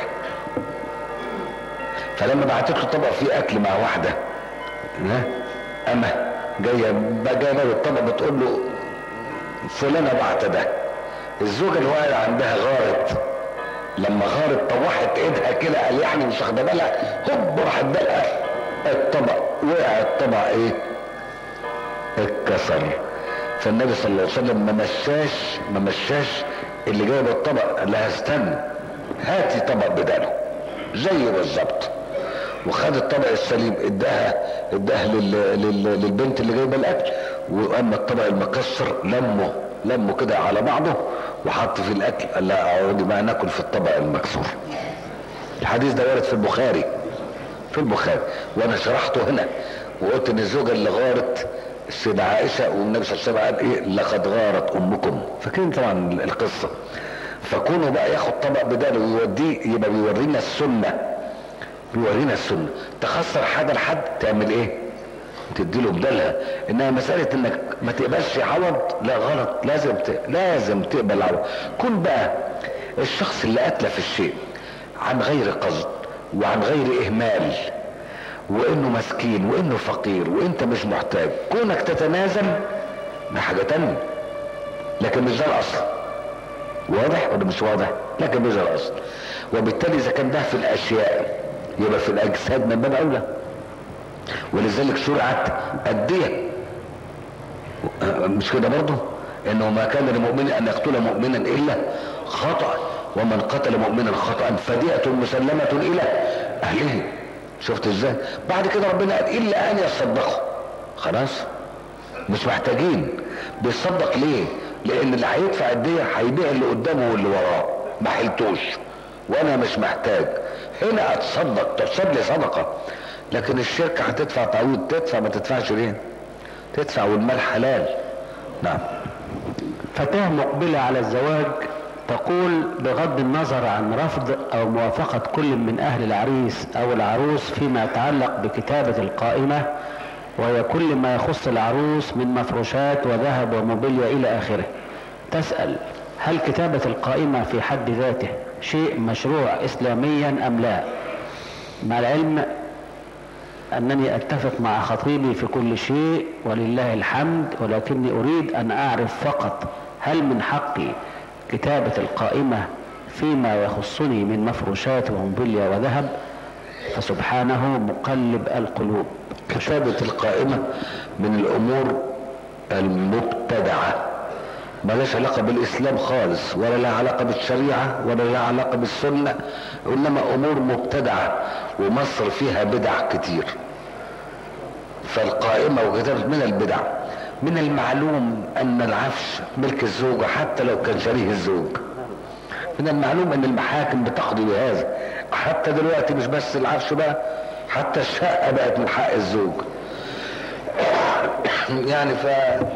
فلما بعتت له طبق فيه اكل مع واحده ها اما جايه جايه الطبق بتقول له فلانه بعت ده الزوجه اللي واقعه عندها غارت لما غارت طوحت ايدها كده قال يعني مش واخده بالها هوب راحت دلقه الطبق وقع الطبق ايه اتكسر فالنبي صلى الله عليه وسلم ما مشاش ما مشاش اللي جايب الطبق قال لها استنى هاتي طبق بداله زي بالظبط وخد الطبق السليم اداها اداها لل... لل... للبنت اللي جايبه الاكل واما الطبق المكسر لمه لمه كده على بعضه وحط في الاكل قال لها اقعدي بقى ناكل في الطبق المكسور الحديث ده وارد في البخاري في البخاري وانا شرحته هنا وقلت ان الزوجه اللي غارت السيدة عائشة والنبي صلى الله عليه وسلم قال ايه لقد غارت امكم فاكرين طبعا القصة فكونه بقى ياخد طبق بداله ويوديه يبقى بيورينا السنة بيورينا السنة تخسر حاجة لحد تعمل ايه تديله بدلها انها مسألة انك ما تقبلش عوض لا غلط لازم ت... لازم تقبل عوض كن بقى الشخص اللي اتلف الشيء عن غير قصد وعن غير اهمال وانه مسكين وانه فقير وانت مش محتاج كونك تتنازل ده حاجة تانية لكن مش ده الاصل واضح ولا مش واضح لكن مش ده الاصل وبالتالي اذا كان ده في الاشياء يبقى في الاجساد من باب اولى ولذلك شرعت الدية مش كده برضه انه ما كان لمؤمن ان يقتل مؤمنا الا خطأ ومن قتل مؤمنا خطأ فدية مسلمة الى اهله شفت ازاي بعد كده ربنا قال الا ان يصدقوا خلاص مش محتاجين بيصدق ليه لان اللي هيدفع الدية هيبيع اللي قدامه واللي وراه ما حلتوش وانا مش محتاج هنا اتصدق تحسب لي صدقة لكن الشركة هتدفع تعويض تدفع ما تدفعش ليه تدفع والمال حلال نعم فتاة مقبلة على الزواج تقول بغض النظر عن رفض او موافقة كل من اهل العريس او العروس فيما يتعلق بكتابة القائمة وهي كل ما يخص العروس من مفروشات وذهب وموبيليا الى اخره تسأل هل كتابة القائمة في حد ذاته شيء مشروع اسلاميا ام لا مع العلم انني اتفق مع خطيبي في كل شيء ولله الحمد ولكني اريد ان اعرف فقط هل من حقي كتابة القائمة فيما يخصني من مفروشات وموبيليا وذهب فسبحانه مقلب القلوب كتابة القائمة من الامور المبتدعة ملاش علاقة بالاسلام خالص ولا لها علاقة بالشريعة ولا لها علاقة بالسنة انما امور مبتدعة ومصر فيها بدع كتير فالقائمة وكتابة من البدع من المعلوم ان العفش ملك الزوجة حتى لو كان شريه الزوج من المعلوم ان المحاكم بتقضي بهذا حتى دلوقتي مش بس العفش بقى حتى الشقة بقت من حق الزوج يعني ف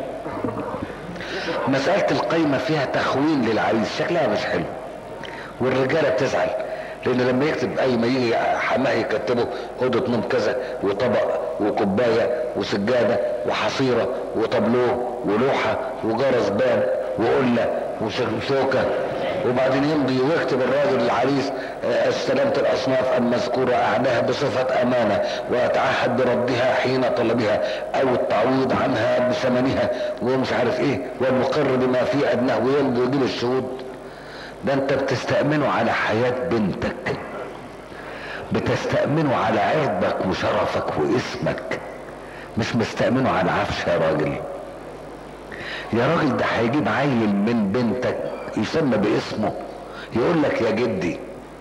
مسألة القايمة فيها تخوين للعريس شكلها مش حلو والرجالة بتزعل لان لما يكتب اي ما يجي حماه يكتبه اوضه نوم كذا وطبق وكوبايه وسجاده وحصيره وطابلوه ولوحه وجرس باب وقله وشوكه وبعدين يمضي ويكتب الراجل العريس آه، استلمت الاصناف المذكوره اعناها بصفه امانه واتعهد بردها حين طلبها او التعويض عنها بثمنها ومش عارف ايه والمقر بما في ادناه ويمضي ويجيب الشهود ده انت بتستأمنه على حياة بنتك بتستأمنه على عرضك وشرفك واسمك مش مستأمنه على عفش يا راجل يا راجل ده هيجيب عيل من بنتك يسمى باسمه يقول لك يا جدي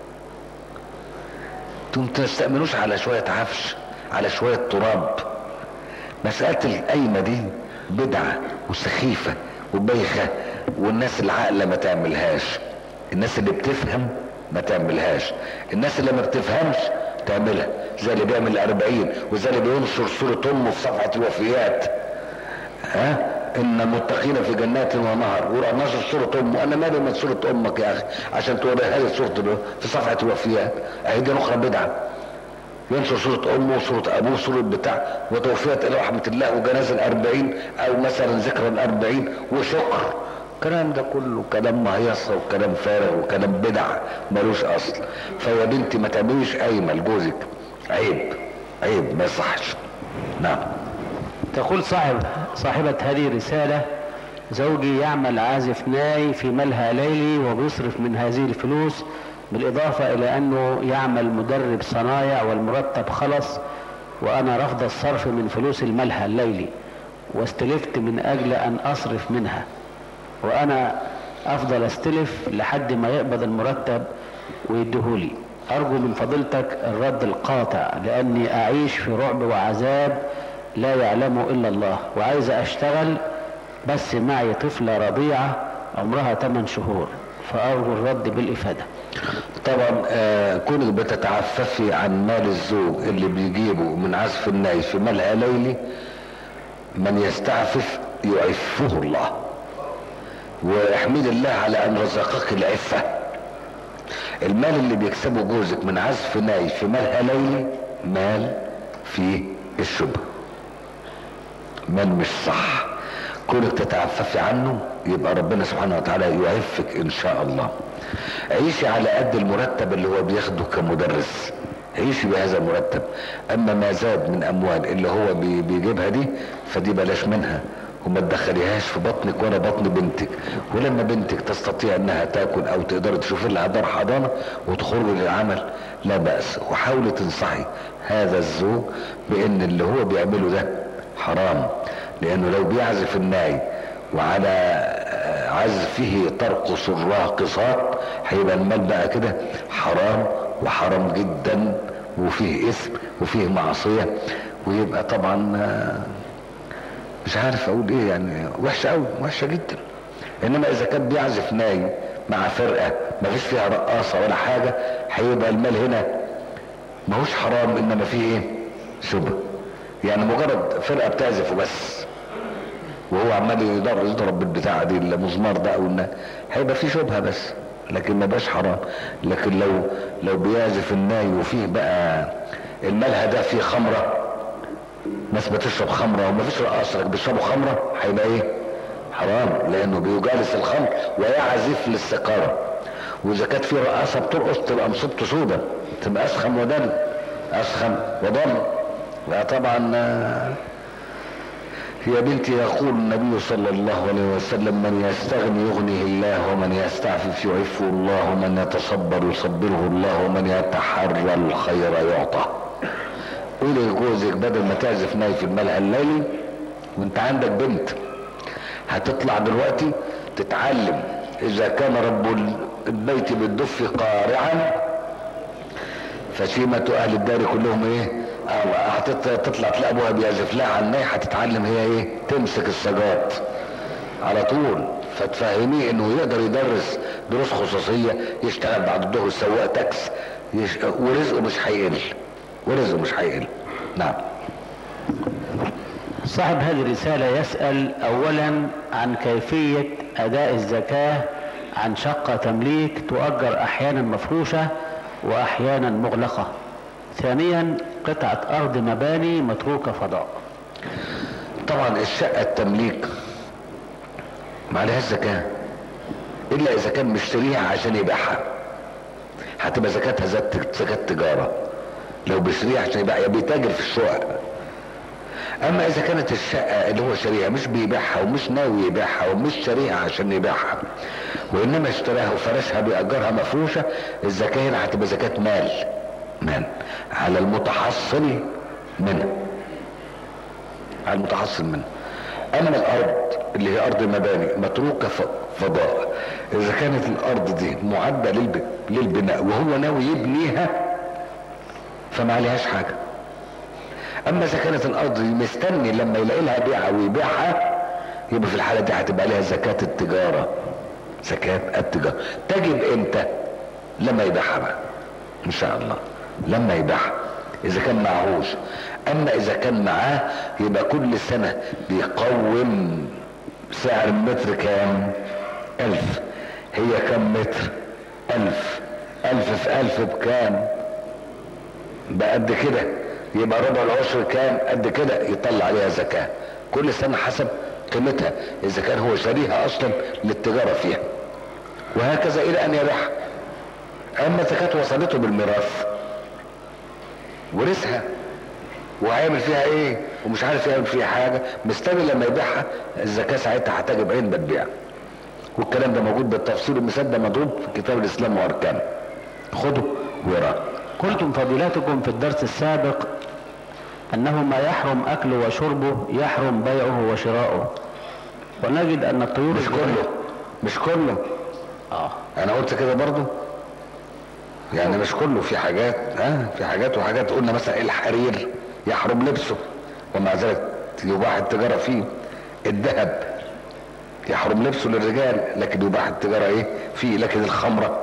انتوا تستأمنوش على شوية عفش على شوية تراب مسألة القايمة دي بدعة وسخيفة وبايخة والناس العاقلة ما تعملهاش الناس اللي بتفهم ما تعملهاش الناس اللي ما بتفهمش تعملها زي اللي بيعمل الأربعين وزي اللي بينشر صورة أمه في صفحة الوفيات ها إن متقين في جنات ونهر وراح نشر صورة أمه أنا مالي من صورة أمك يا أخي عشان توريها لي صورة في صفحة الوفيات أهي دي أخرى بدعة ينشر صورة أمه وصورة أبوه وصورة بتاع وتوفيت إلى رحمة الله وجنازة الأربعين أو مثلا ذكرى الأربعين وشكر الكلام ده كله كلام مهيصة وكلام فارغ وكلام بدع ملوش اصل فيا بنتي ما تعمليش قايمة لجوزك عيب عيب ما يصحش نعم تقول صاحب صاحبة هذه الرسالة زوجي يعمل عازف ناي في ملهى ليلي وبيصرف من هذه الفلوس بالإضافة إلى أنه يعمل مدرب صنايع والمرتب خلص وأنا رفض الصرف من فلوس الملهى الليلي واستلفت من أجل أن أصرف منها وانا افضل استلف لحد ما يقبض المرتب ويديهولي ارجو من فضيلتك الرد القاطع لاني اعيش في رعب وعذاب لا يعلمه الا الله وعايز اشتغل بس معي طفلة رضيعة عمرها 8 شهور فارجو الرد بالافادة طبعا آه كونك بتتعففي عن مال الزوج اللي بيجيبه من عزف الناي في ملهى ليلي من يستعفف يعفه الله واحمد الله على ان رزقك العفة المال اللي بيكسبه جوزك من عزف ناي في مالها ليلي مال فيه الشبه مال مش صح كونك تتعففي عنه يبقى ربنا سبحانه وتعالى يعفك ان شاء الله عيشي على قد المرتب اللي هو بياخده كمدرس عيشي بهذا المرتب اما ما زاد من اموال اللي هو بيجيبها دي فدي بلاش منها وما تدخليهاش في بطنك ولا بطن بنتك ولما بنتك تستطيع انها تاكل او تقدر تشوف لها دار حضانه وتخرج للعمل لا باس وحاولي تنصحي هذا الزوج بان اللي هو بيعمله ده حرام لانه لو بيعزف الناي وعلى آه، عزفه ترقص الراقصات هيبقى المال بقى كده حرام وحرام جدا وفيه اثم وفيه معصيه ويبقى طبعا آه، مش عارف اقول ايه يعني وحشه قوي وحشه جدا انما اذا كان بيعزف ناي مع فرقه ما فيش فيها رقاصه ولا حاجه هيبقى المال هنا ماهوش حرام انما فيه ايه شبه يعني مجرد فرقه بتعزف وبس وهو عمال يضرب يضرب بالبتاعه دي المزمار ده او النا- هيبقى فيه شبهه بس لكن ما بقاش حرام لكن لو لو بيعزف الناي وفيه بقى الملهى ده فيه خمره ناس بتشرب خمره وما فيش رقاصه لكن بيشربوا خمره هيبقى ايه حرام لانه بيجالس الخمر ويعزف للسكاره واذا كانت في رقاصه بترقص تبقى مصيبته سودة تبقى اسخم ودم اسخم ودم لا طبعا آه، يا بنتي يقول النبي صلى الله عليه وسلم من يستغني يغنيه الله ومن يستعفف يعفه الله ومن يتصبر يصبره الله ومن يتحرى الخير يعطى قولي لجوزك بدل ما تعزف ناي في الملهى الليلي وانت عندك بنت هتطلع دلوقتي تتعلم اذا كان رب البيت بالدف قارعا فشيمة اهل الدار كلهم ايه أو هتطلع تلاقي ابوها بيعزف لها على الناي هتتعلم هي ايه تمسك السجاد على طول فتفهميه انه يقدر يدرس دروس خصوصية يشتغل بعد الظهر سواق تاكس يش... ورزقه مش هيقل ورزقه مش هيقل نعم صاحب هذه الرسالة يسأل أولا عن كيفية أداء الزكاة عن شقة تمليك تؤجر أحيانا مفروشة وأحيانا مغلقة ثانيا قطعة أرض مباني متروكة فضاء طبعا الشقة التمليك ما عليهاش زكاة إلا إذا كان مشتريها عشان يبيعها هتبقى زكاتها زكاة زكاة تجارة لو بيشتريها عشان يبيعها بيتاجر في الشقق اما اذا كانت الشقة اللي هو شاريها مش بيبيعها ومش ناوي يبيعها ومش شاريها عشان يبيعها وانما اشتراها وفرشها بيأجرها مفروشة الزكاة هنا هتبقى زكاة مال مال على المتحصل منها على المتحصل منها اما الارض اللي هي ارض مباني متروكة فضاء اذا كانت الارض دي معدة للب... للبناء وهو ناوي يبنيها فما عليهاش حاجة اما اذا كانت الارض مستني لما يلاقي لها بيعة ويبيعها يبقى في الحالة دي هتبقى لها زكاة التجارة زكاة التجارة تجب امتى لما يبيعها بقى ان شاء الله لما يبيعها اذا كان معهوش اما اذا كان معاه يبقى كل سنة بيقوم سعر المتر كام الف هي كم متر الف الف في الف بكام بقد كده يبقى ربع العشر كام قد كده يطلع عليها زكاة كل سنة حسب قيمتها اذا كان هو شاريها اصلا للتجارة فيها وهكذا الى ان يبيعها اما اذا كانت وصلته بالميراث ورثها وهيعمل فيها ايه ومش عارف يعمل فيها حاجة مستني لما يبيعها الزكاة ساعتها هتجب عند البيع والكلام ده موجود بالتفصيل المثال ده مضروب في كتاب الاسلام واركانه خده ويراه قلتم فضيلتكم في الدرس السابق أنه ما يحرم أكله وشربه يحرم بيعه وشراؤه ونجد أن الطيور مش كله مش كله آه. انا قلت كده برضو يعني مش كله في حاجات ها في حاجات وحاجات قلنا مثلا الحرير يحرم لبسه ومع ذلك يباح التجارة فيه الذهب يحرم لبسه للرجال لكن يباح التجارة ايه فيه لكن الخمرة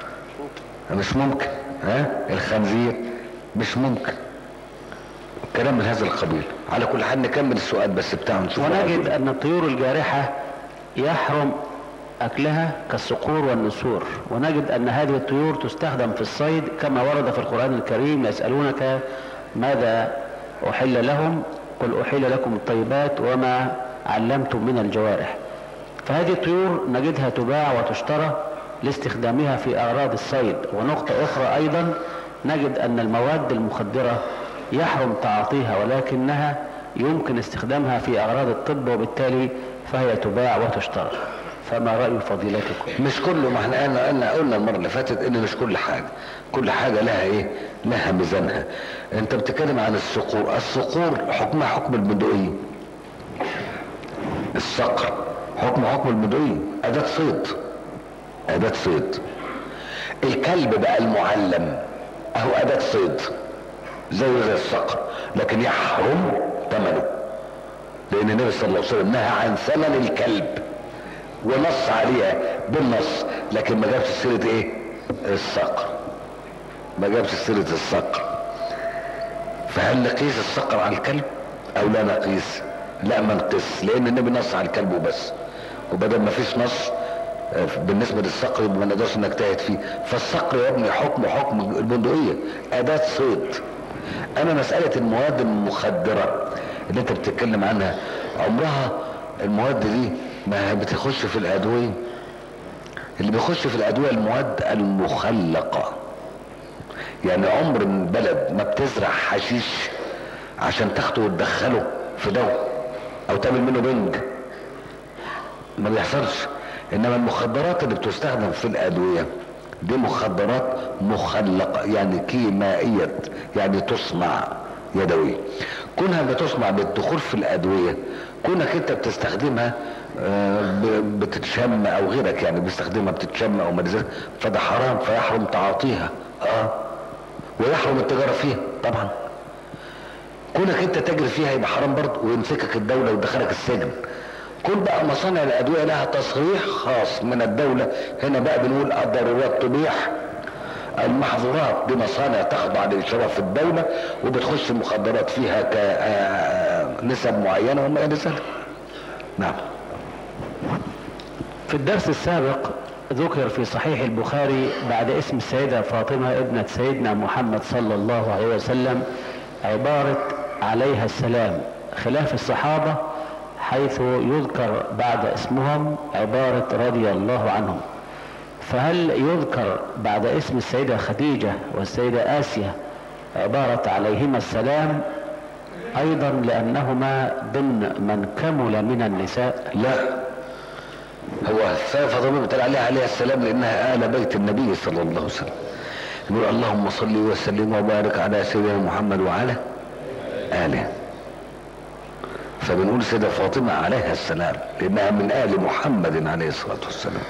مش ممكن ها الخنزير مش ممكن كلام من هذا القبيل على كل حال نكمل السؤال بس بتاعه نشوف ونجد أن الطيور الجارحة يحرم أكلها كالصقور والنسور ونجد أن هذه الطيور تستخدم في الصيد كما ورد في القرآن الكريم يسألونك ماذا أحل لهم قل أحل لكم الطيبات وما علمتم من الجوارح فهذه الطيور نجدها تباع وتشترى لاستخدامها في أغراض الصيد ونقطة أخرى أيضا نجد أن المواد المخدرة يحرم تعاطيها ولكنها يمكن استخدامها في أغراض الطب وبالتالي فهي تباع وتشترى فما رأي فضيلتكم مش كله ما احنا قلنا قلنا قلنا المره اللي فاتت ان مش كل حاجه كل حاجه لها ايه لها ميزانها انت بتتكلم عن الصقور الصقور حكمها حكم البندقيه الصقر حكم حكم البدوية أداة صيد أداة صيد الكلب بقى المعلم أهو أداة صيد زيه زي الصقر لكن يحرم ثمنه لأن النبي صلى الله عليه وسلم نهى عن ثمن الكلب ونص عليها بالنص لكن ما جابش سيرة ايه الصقر ما جابش سيرة الصقر فهل نقيس الصقر على الكلب او لا نقيس لا ما نقيس لان النبي نص على الكلب وبس وبدل ما فيش نص بالنسبة للصقر ما نقدرش نجتهد فيه فالصقر يا ابني حكم حكم البندقية اداة صيد اما مسألة المواد المخدرة اللي انت بتتكلم عنها عمرها المواد دي ما بتخش في الادوية اللي بيخش في الادوية المواد المخلقة يعني عمر من بلد ما بتزرع حشيش عشان تاخده وتدخله في دواء او تعمل منه بنج ما بيحصلش انما المخدرات اللي بتستخدم في الادوية دي مخدرات مخلقة يعني كيمائية يعني تصنع يدوي كونها بتصنع بالدخول في الادوية كونك انت بتستخدمها بتتشم او غيرك يعني بيستخدمها بتتشم او ما فده حرام فيحرم تعاطيها اه ويحرم التجارة فيها طبعا كونك انت تجري فيها يبقى حرام برضه ويمسكك الدولة ويدخلك السجن كل بقى مصانع الادوية لها تصريح خاص من الدولة هنا بقى بنقول الضرورات تبيح المحظورات دي مصانع تخضع للاشراف الدولة وبتخش المخدرات فيها كنسب معينة وما الى ذلك نعم في الدرس السابق ذكر في صحيح البخاري بعد اسم السيدة فاطمة ابنة سيدنا محمد صلى الله عليه وسلم عبارة عليها السلام خلاف الصحابة حيث يذكر بعد اسمهم عبارة رضي الله عنهم فهل يذكر بعد اسم السيدة خديجة والسيدة آسيا عبارة عليهما السلام ايضا لانهما ضمن من كمل من النساء لا هو فاطمه بتقول عليها عليها السلام لانها ال بيت النبي صلى الله عليه وسلم يقول اللهم صل وسلم وبارك على سيدنا محمد وعلى اله فبنقول سيدة فاطمة عليها السلام لانها من ال محمد عليه الصلاة والسلام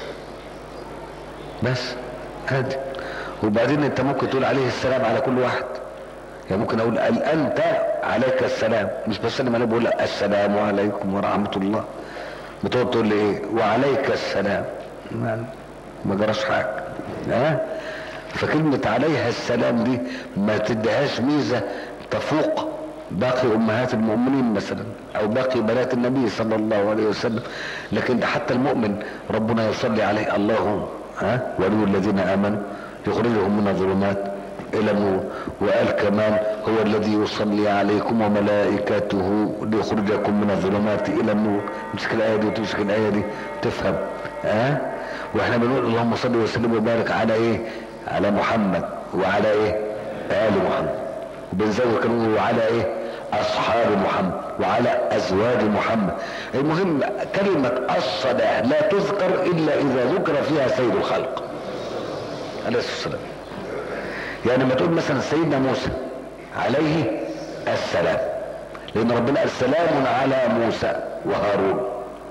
بس هادي وبعدين انت ممكن تقول عليه السلام على كل واحد يعني ممكن اقول قال انت عليك السلام مش بس انا بقول السلام عليكم ورحمة الله بتقعد تقول لي ايه وعليك السلام ما, ما جراش حاجة ها فكلمة عليها السلام دي ما تديهاش ميزة تفوق باقي امهات المؤمنين مثلا او باقي بنات النبي صلى الله عليه وسلم لكن ده حتى المؤمن ربنا يصلي عليه اللهم ها ولي الذين امنوا يخرجهم من الظلمات الى النور وقال كمان هو الذي يصلي عليكم وملائكته ليخرجكم من الظلمات الى النور تمسك الايه دي وتمسك الايه دي تفهم ها أه؟ واحنا بنقول اللهم صل وسلم وبارك على ايه على محمد وعلى ايه ال محمد وبنزود كمان وعلى ايه اصحاب محمد وعلى ازواج محمد المهم كلمة الصلاة لا تذكر الا اذا ذكر فيها سيد الخلق عليه الصلاة والسلام يعني ما تقول مثلا سيدنا موسى عليه السلام لان ربنا قال سلام على موسى وهارون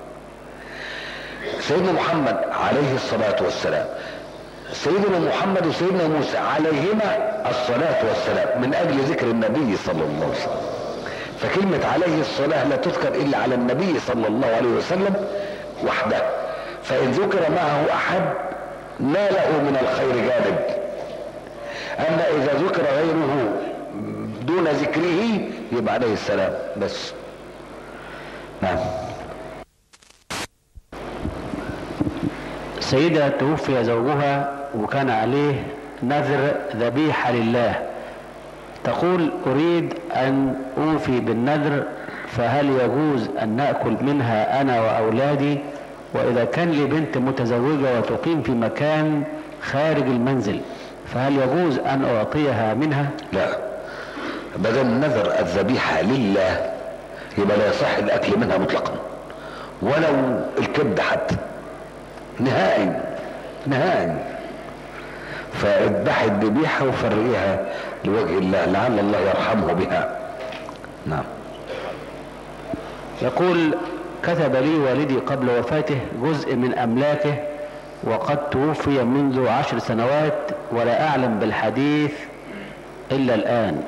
سيدنا محمد عليه الصلاة والسلام سيدنا محمد وسيدنا موسى عليهما الصلاة والسلام من اجل ذكر النبي صلى الله عليه وسلم فكلمة عليه الصلاة لا تذكر الا على النبي صلى الله عليه وسلم وحده فان ذكر معه احد ناله من الخير جانب اما اذا ذكر غيره دون ذكره يبقى عليه السلام بس نعم سيدة توفي زوجها وكان عليه نذر ذبيحة لله تقول اريد ان اوفي بالنذر فهل يجوز ان ناكل منها انا واولادي واذا كان لي بنت متزوجة وتقيم في مكان خارج المنزل فهل يجوز ان اعطيها منها لا بدل نذر الذبيحة لله يبقى لا يصح الاكل منها مطلقا ولو الكبد حتى نهائي نهائي فاذبحي الذبيحة وفرقيها لوجه الله لعل الله يرحمه بها نعم يقول كتب لي والدي قبل وفاته جزء من أملاكه وقد توفي منذ عشر سنوات ولا أعلم بالحديث إلا الآن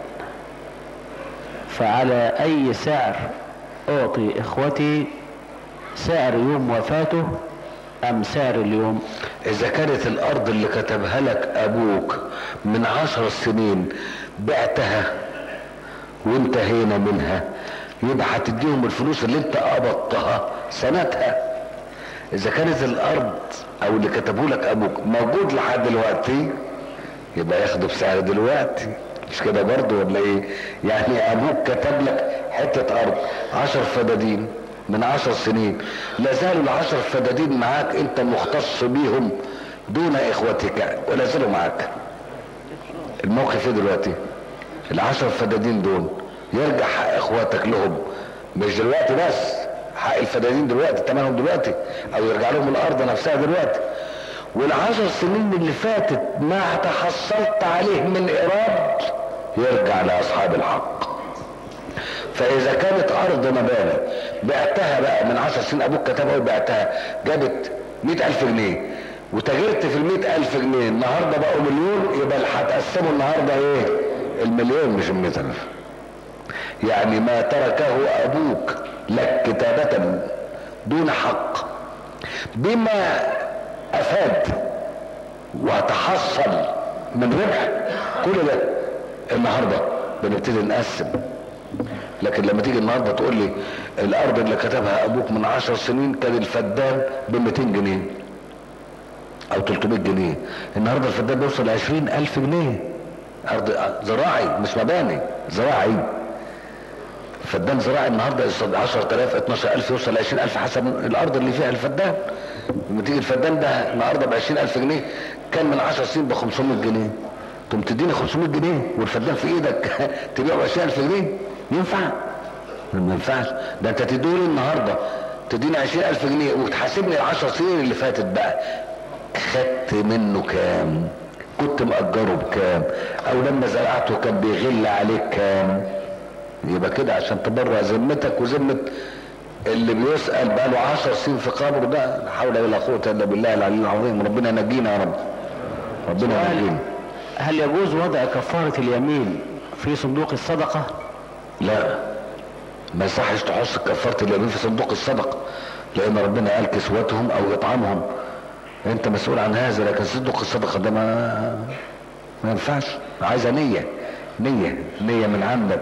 فعلى أي سعر أعطي إخوتي سعر يوم وفاته أم سعر اليوم اذا كانت الارض اللي كتبها لك ابوك من عشر سنين بعتها وانتهينا منها يبقى هتديهم الفلوس اللي انت قبضتها سنتها اذا كانت الارض او اللي كتبه لك ابوك موجود لحد دلوقتي يبقى ياخده بسعر دلوقتي مش كده برضه ولا ايه يعني ابوك كتب لك حتة ارض عشر فدادين من عشر سنين لا زالوا العشر فدادين معاك انت مختص بيهم دون اخوتك ولا زالوا معاك الموقف ايه دلوقتي العشر فدادين دول يرجع حق اخواتك لهم مش دلوقتي بس حق الفدادين دلوقتي تمنهم دلوقتي او يرجع لهم الارض نفسها دلوقتي والعشر سنين اللي فاتت ما تحصلت عليه من ايراد يرجع لاصحاب الحق فاذا كانت ارض مباني بعتها بقى من عشر سنين ابوك كتبها وبعتها جابت مئة الف جنيه وتاجرت في المئة الف جنيه النهاردة بقوا مليون يبقى اللي هتقسمه النهاردة ايه المليون مش المئة الف يعني ما تركه ابوك لك كتابة دون حق بما افاد وتحصل من ربح كل ده النهارده بنبتدي نقسم لكن لما تيجي النهارده تقول لي الارض اللي كتبها ابوك من عشر سنين كان الفدان ب 200 جنيه او 300 جنيه النهارده الفدان بيوصل ل 20000 جنيه ارض زراعي مش مباني زراعي فدان زراعي النهارده يوصل 10000 12000 يوصل ل 20000 حسب الارض اللي فيها الفدان لما تيجي الفدان ده النهارده ب 20000 جنيه كان من 10 سنين ب 500 جنيه تقوم تديني 500 جنيه والفدان في ايدك تبيعه ب 20000 جنيه ينفع؟ ما ينفعش ده انت تدوني النهارده تديني 20000 جنيه وتحاسبني ال 10 سنين اللي فاتت بقى خدت منه كام؟ كنت مأجره بكام؟ او لما زرعته كان بيغل عليك كام؟ يبقى كده عشان تبرع ذمتك وذمه اللي بيسأل بقى له 10 سنين في قبره ده لا حول ولا قوة الا بالله العلي العظيم ربنا ينجينا يا رب ربنا سؤال ينجينا هل يجوز وضع كفارة اليمين في صندوق الصدقة لا ما يصحش تحص كفارة اليمين في صندوق الصدقة لأن ربنا قال كسوتهم أو إطعامهم أنت مسؤول عن هذا لكن صندوق الصدقة ده ما ما ينفعش عايزة نية نية نية من عندك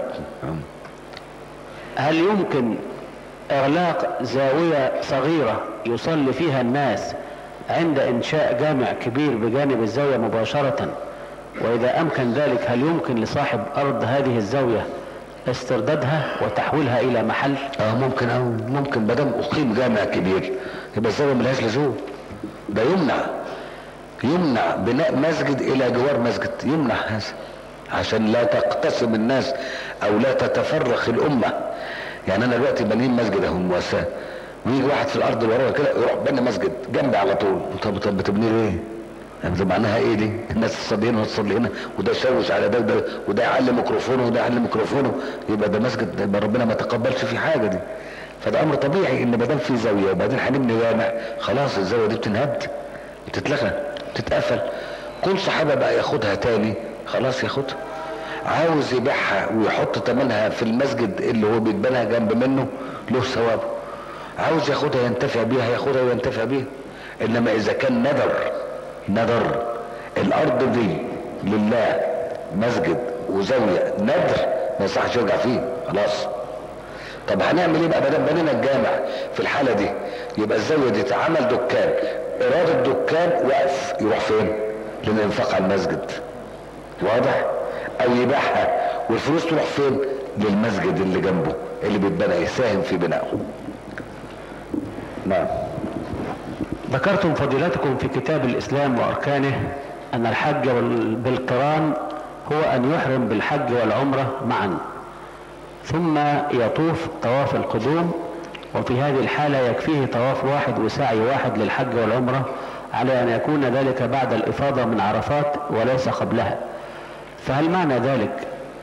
هل يمكن إغلاق زاوية صغيرة يصلي فيها الناس عند إنشاء جامع كبير بجانب الزاوية مباشرة وإذا أمكن ذلك هل يمكن لصاحب أرض هذه الزاوية استردادها وتحويلها إلى محل اه ممكن او ممكن ما دام اقيم جامع كبير يبقى الزاويه ملهاش لزوم ده يمنع يمنع بناء مسجد الى جوار مسجد يمنع هذا عشان لا تقتسم الناس او لا تتفرق الامه يعني انا دلوقتي بنين مسجد اهو مواساه ويجي واحد في الارض اللي ورايا كده يروح بني مسجد جنبي على طول طب طب بتبني له ايه؟ يعني ده معناها ايه دي؟ الناس تصلي هنا وتصلي هنا وده يشوش على ده وده وده يعلي ميكروفونه وده يعلي ميكروفونه يبقى ده مسجد ده يبقى ربنا ما تقبلش فيه حاجه دي فده امر طبيعي ان ما دام في زاويه وبعدين هنبني جامع خلاص الزاويه دي بتنهد بتتلغى بتتقفل كل صاحبها بقى ياخدها تاني خلاص ياخدها عاوز يبيعها ويحط ثمنها في المسجد اللي هو بيتبنى جنب منه له ثواب عاوز ياخدها ينتفع بيها ياخدها وينتفع بيها انما اذا كان ندر ندر الارض دي لله مسجد وزاويه ندر ما يصحش يرجع فيه خلاص طب هنعمل ايه بقى ما دام بنينا الجامع في الحاله دي يبقى الزاويه دي اتعمل دكان ايراد الدكان وقف يروح فين؟ للانفاق على المسجد واضح؟ او يبيعها والفلوس تروح فين؟ للمسجد اللي جنبه اللي بيتبنى يساهم في بنائه. نعم. ذكرتم فضيلتكم في كتاب الإسلام وأركانه أن الحج بال- بالقران هو أن يحرم بالحج والعمرة معا ثم يطوف طواف القدوم وفي هذه الحالة يكفيه طواف واحد وسعي واحد للحج والعمرة على أن يكون ذلك بعد الإفاضة من عرفات وليس قبلها فهل معنى ذلك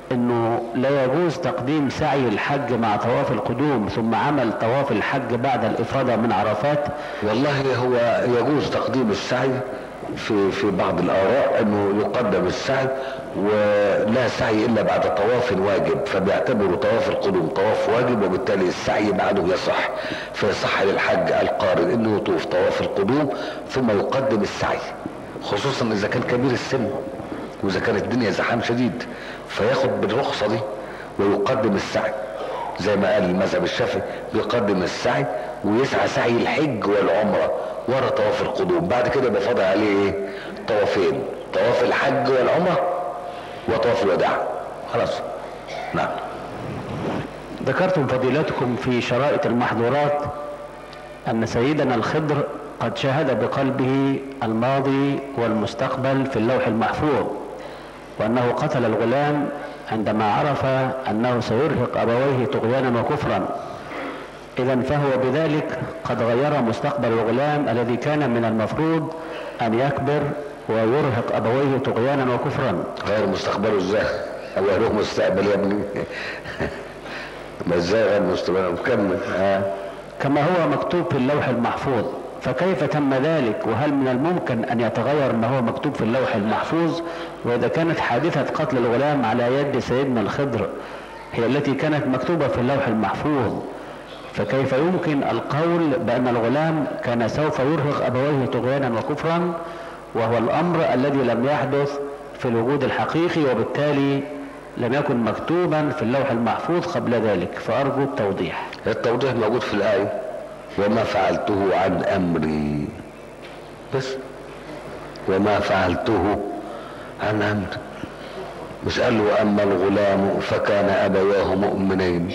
انه لا يجوز تقديم سعي الحج مع طواف القدوم ثم عمل طواف الحج بعد الافاضة من عرفات والله هو يجوز تقديم السعي في في بعض الاراء انه يقدم السعي ولا سعي الا بعد طواف واجب فبيعتبروا طواف القدوم طواف واجب وبالتالي السعي بعده يصح فيصح للحج القارن انه يطوف طواف القدوم ثم يقدم السعي خصوصا اذا كان كبير السن واذا كانت الدنيا زحام شديد فياخد بالرخصه دي ويقدم السعي زي ما قال المذهب الشافعي بيقدم السعي ويسعى سعي الحج والعمره ورا طواف القدوم بعد كده يبقى فاضل عليه ايه طوافين طواف الحج والعمره وطواف الوداع خلاص نعم ذكرتم فضيلتكم في شرائط المحظورات ان سيدنا الخضر قد شاهد بقلبه الماضي والمستقبل في اللوح المحفوظ وانه قتل الغلام عندما عرف انه سيرهق ابويه طغيانا وكفرا اذا فهو بذلك قد غير مستقبل الغلام الذي كان من المفروض ان يكبر ويرهق ابويه طغيانا وكفرا غير مستقبله ازاي هو له مستقبل يا ابني ما ازاي غير مستقبله مكمل اه كما هو مكتوب في اللوح المحفوظ فكيف تم ذلك وهل من الممكن ان يتغير ما هو مكتوب في اللوح المحفوظ واذا كانت حادثة قتل الغلام على يد سيدنا الخضر هي التي كانت مكتوبة في اللوح المحفوظ فكيف يمكن القول بان الغلام كان سوف يرهق ابويه طغيانا وكفرا وهو الامر الذي لم يحدث في الوجود الحقيقي وبالتالي لم يكن مكتوبا في اللوح المحفوظ قبل ذلك فارجو التوضيح التوضيح موجود في الآية وما فعلته عن أمري بس وما فعلته عن أمري مش قال له أما الغلام فكان أبواه مؤمنين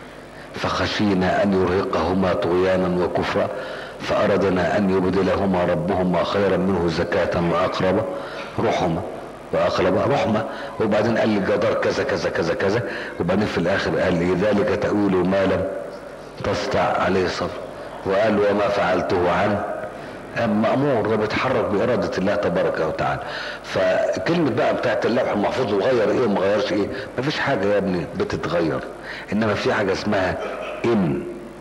فخشينا أن يرهقهما طغيانا وكفرا فأردنا أن يبدلهما ربهما خيرا منه زكاة وأقرب رحمة وأقرب رحمة وبعدين قال الجدار كذا كذا كذا كذا وبعدين في الآخر قال لي ذلك تأويل ما لم تستع عليه صبر وقال وما فعلته عن مأمور ده بيتحرك بإرادة الله تبارك وتعالى فكلمة بقى بتاعت اللوح المحفوظ وغير ايه وما غيرش ايه مفيش حاجة يا ابني بتتغير انما في حاجة اسمها ان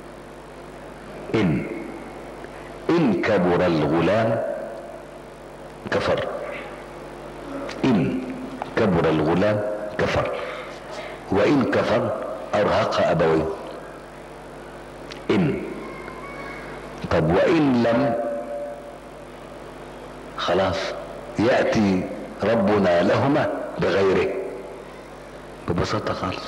ان ان كبر الغلام كفر ان كبر الغلام كفر وان كفر ارهق ابويه ان طب وان لم خلاص ياتي ربنا لهما بغيره ببساطه خالص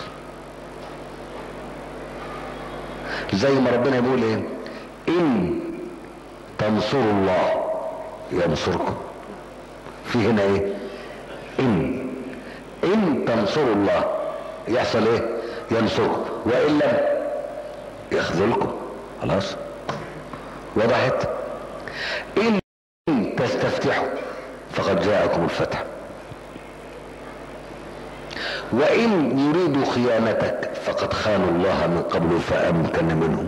زي ما ربنا يقول ايه ان تنصروا الله ينصركم في هنا ايه ان ان تنصروا الله يحصل ايه ينصركم وان لم يخذلكم خلاص وضحت ان تستفتحوا فقد جاءكم الفتح وان يريدوا خيانتك فقد خانوا الله من قبل فامكن منهم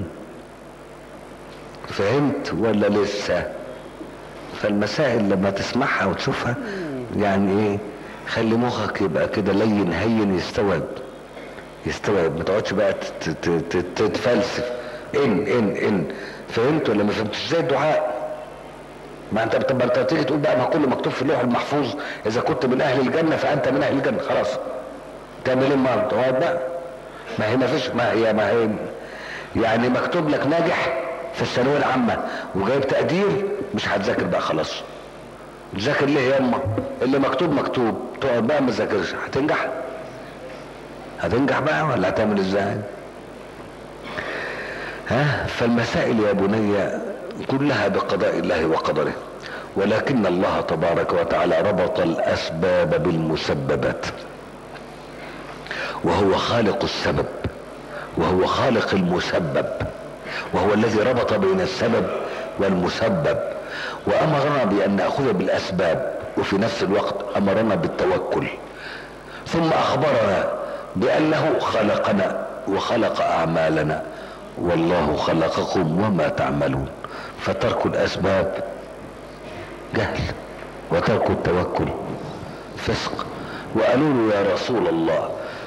فهمت ولا لسه فالمسائل لما تسمعها وتشوفها يعني ايه خلي مخك يبقى كده لين هين يستوعب يستوعب ما تقعدش بقى تتفلسف ان ان ان فهمت ولا ما فهمتش زي الدعاء ما انت طب انت تيجي تقول بقى ما كله مكتوب في اللوح المحفوظ اذا كنت من اهل الجنه فانت من اهل الجنه خلاص تعمل ايه النهارده تقعد بقى ما هي ما فيش ما هي ما هي يعني مكتوب لك ناجح في الثانويه العامه وجايب تقدير مش هتذاكر بقى خلاص تذاكر ليه ياما اللي مكتوب مكتوب تقعد بقى ما تذاكرش هتنجح هتنجح بقى ولا هتعمل ازاي ها فالمسائل يا بني كلها بقضاء الله وقدره ولكن الله تبارك وتعالى ربط الاسباب بالمسببات وهو خالق السبب وهو خالق المسبب وهو الذي ربط بين السبب والمسبب وامرنا بان ناخذ بالاسباب وفي نفس الوقت امرنا بالتوكل ثم اخبرنا بانه خلقنا وخلق اعمالنا والله خلقكم وما تعملون فترك الاسباب جهل وترك التوكل فسق وقالوا له يا رسول الله